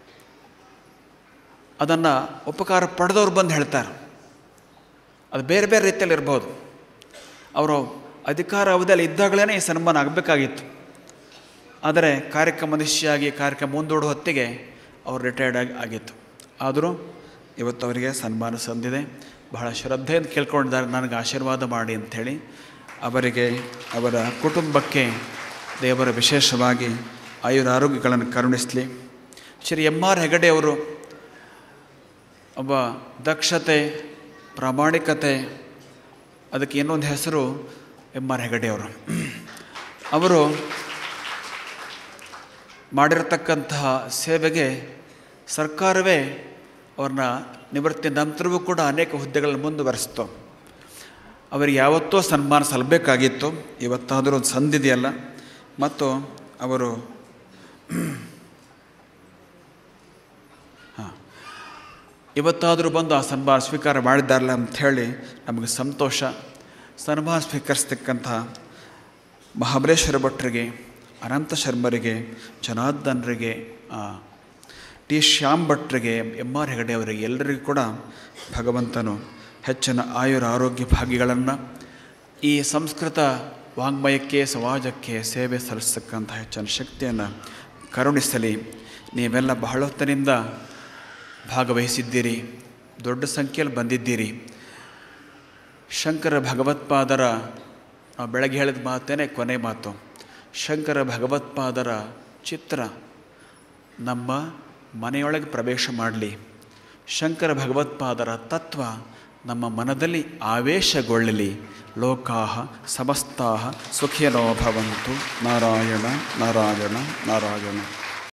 ಅದನ್ನು ಉಪಕಾರ ಪಡೆದವ್ರು ಬಂದು ಹೇಳ್ತಾರೆ ಅದು ಬೇರೆ ಬೇರೆ ರೀತಿಯಲ್ಲಿ ಇರ್ಬೋದು ಅವರು ಅಧಿಕಾರ ಅವಧಿಯಲ್ಲಿ ಇದ್ದಾಗಲೇ ಈ ಸನ್ಮಾನ ಆಗಬೇಕಾಗಿತ್ತು ಆದರೆ ಕಾರ್ಯಕ್ರಮ ಮನುಷ್ಯಾಗಿ ಕಾರ್ಯಕ್ರಮ ಮುಂದೂಡುವ ಹೊತ್ತಿಗೆ ಅವರು ರಿಟೈರ್ಡ್ ಆಗಿ ಆಗಿತ್ತು ಆದರೂ ಇವತ್ತು ಅವರಿಗೆ ಸನ್ಮಾನ ಸಂದಿದೆ ಬಹಳ ಶ್ರದ್ಧೆಯಿಂದ ಕೇಳ್ಕೊಂಡಿದ್ದಾರೆ ನನಗೆ ಆಶೀರ್ವಾದ ಮಾಡಿ ಅಂಥೇಳಿ ಅವರಿಗೆ ಅವರ ಕುಟುಂಬಕ್ಕೆ ದೇವರ ವಿಶೇಷವಾಗಿ ಆಯುರ ಆರೋಗ್ಯಗಳನ್ನು ಕರುಣಿಸಲಿ ಶ್ರೀ ಎಮ್ ಆರ್ ಹೆಗಡೆ ಅವರು ಒಬ್ಬ ದಕ್ಷತೆ ಪ್ರಾಮಾಣಿಕತೆ ಅದಕ್ಕೆ ಇನ್ನೊಂದು ಹೆಸರು ಎಮ್ ಆರ್ ಹೆಗಡೆ ಅವರು ಅವರು ಮಾಡಿರತಕ್ಕಂತಹ ಸೇವೆಗೆ ಸರ್ಕಾರವೇ ಅವ್ರನ್ನ ನಿವೃತ್ತಿ ನಂತರವೂ ಕೂಡ ಅನೇಕ ಹುದ್ದೆಗಳನ್ನು ಮುಂದುವರಿಸ್ತು ಅವರಿಗೆ ಯಾವತ್ತೋ ಸನ್ಮಾನ ಸಲ್ಲಬೇಕಾಗಿತ್ತು ಇವತ್ತಾದರೂ ಒಂದು ಸಂದಿದೆಯಲ್ಲ ಮತ್ತು ಅವರು ಹಾಂ ಇವತ್ತಾದರೂ ಬಂದು ಆ ಸನ್ಮಾನ ಸ್ವೀಕಾರ ಮಾಡಿದ್ದಾರಲ್ಲ ಅಂಥೇಳಿ ನಮಗೆ ಸಂತೋಷ ಸನ್ಮಾನ ಸ್ವೀಕರಿಸ್ತಕ್ಕಂಥ ಮಹಾಬಲೇಶ್ವರ ಭಟ್ರಿಗೆ ಅನಂತ ಶರ್ಮರಿಗೆ ಜನಾರ್ದನರಿಗೆ ಆ, ಟಿ ಶ್ಯಾಮ್ ಭಟ್ರಿಗೆ ಎಮ್ ಆರ್ ಹೆಗಡೆ ಅವರಿಗೆ ಎಲ್ಲರಿಗೂ ಕೂಡ ಭಗವಂತನು ಹೆಚ್ಚಿನ ಆಯುರ ಆರೋಗ್ಯ ಭಾಗ್ಯಗಳನ್ನು ಈ ಸಂಸ್ಕೃತ ವಾಂಗ್ಮಯಕ್ಕೆ ಸಮಾಜಕ್ಕೆ ಸೇವೆ ಸಲ್ಲಿಸ್ತಕ್ಕಂಥ ಹೆಚ್ಚಿನ ಶಕ್ತಿಯನ್ನು ಕರುಣಿಸಲಿ ನೀವೆಲ್ಲ ಬಹಳ ಹೊತ್ತಿನಿಂದ ಭಾಗವಹಿಸಿದ್ದೀರಿ ದೊಡ್ಡ ಸಂಖ್ಯೆಯಲ್ಲಿ ಬಂದಿದ್ದೀರಿ ಶಂಕರ ಭಗವತ್ಪಾದರ ನಾವು ಬೆಳಗ್ಗೆ ಹೇಳಿದ ಮಾತೇನೆ ಕೊನೆ ಮಾತು ಶಂಕರ ಭಗವತ್ಪಾದರ ಚಿತ್ರ ನಮ್ಮ ಮನೆಯೊಳಗೆ ಪ್ರವೇಶ ಮಾಡಲಿ ಶಂಕರ ಭಗವತ್ಪಾದರ ತತ್ವ ನಮ್ಮ ಮನದಲ್ಲಿ ಆವೇಶಗೊಳ್ಳಲಿ ಲೋಕಾಹ ಸಮಸ್ತಾಹ ಸುಖಿನೋ ಭವಂತು ನಾರಾಯಣ ನಾರಾಯಣ ನಾರಾಯಣ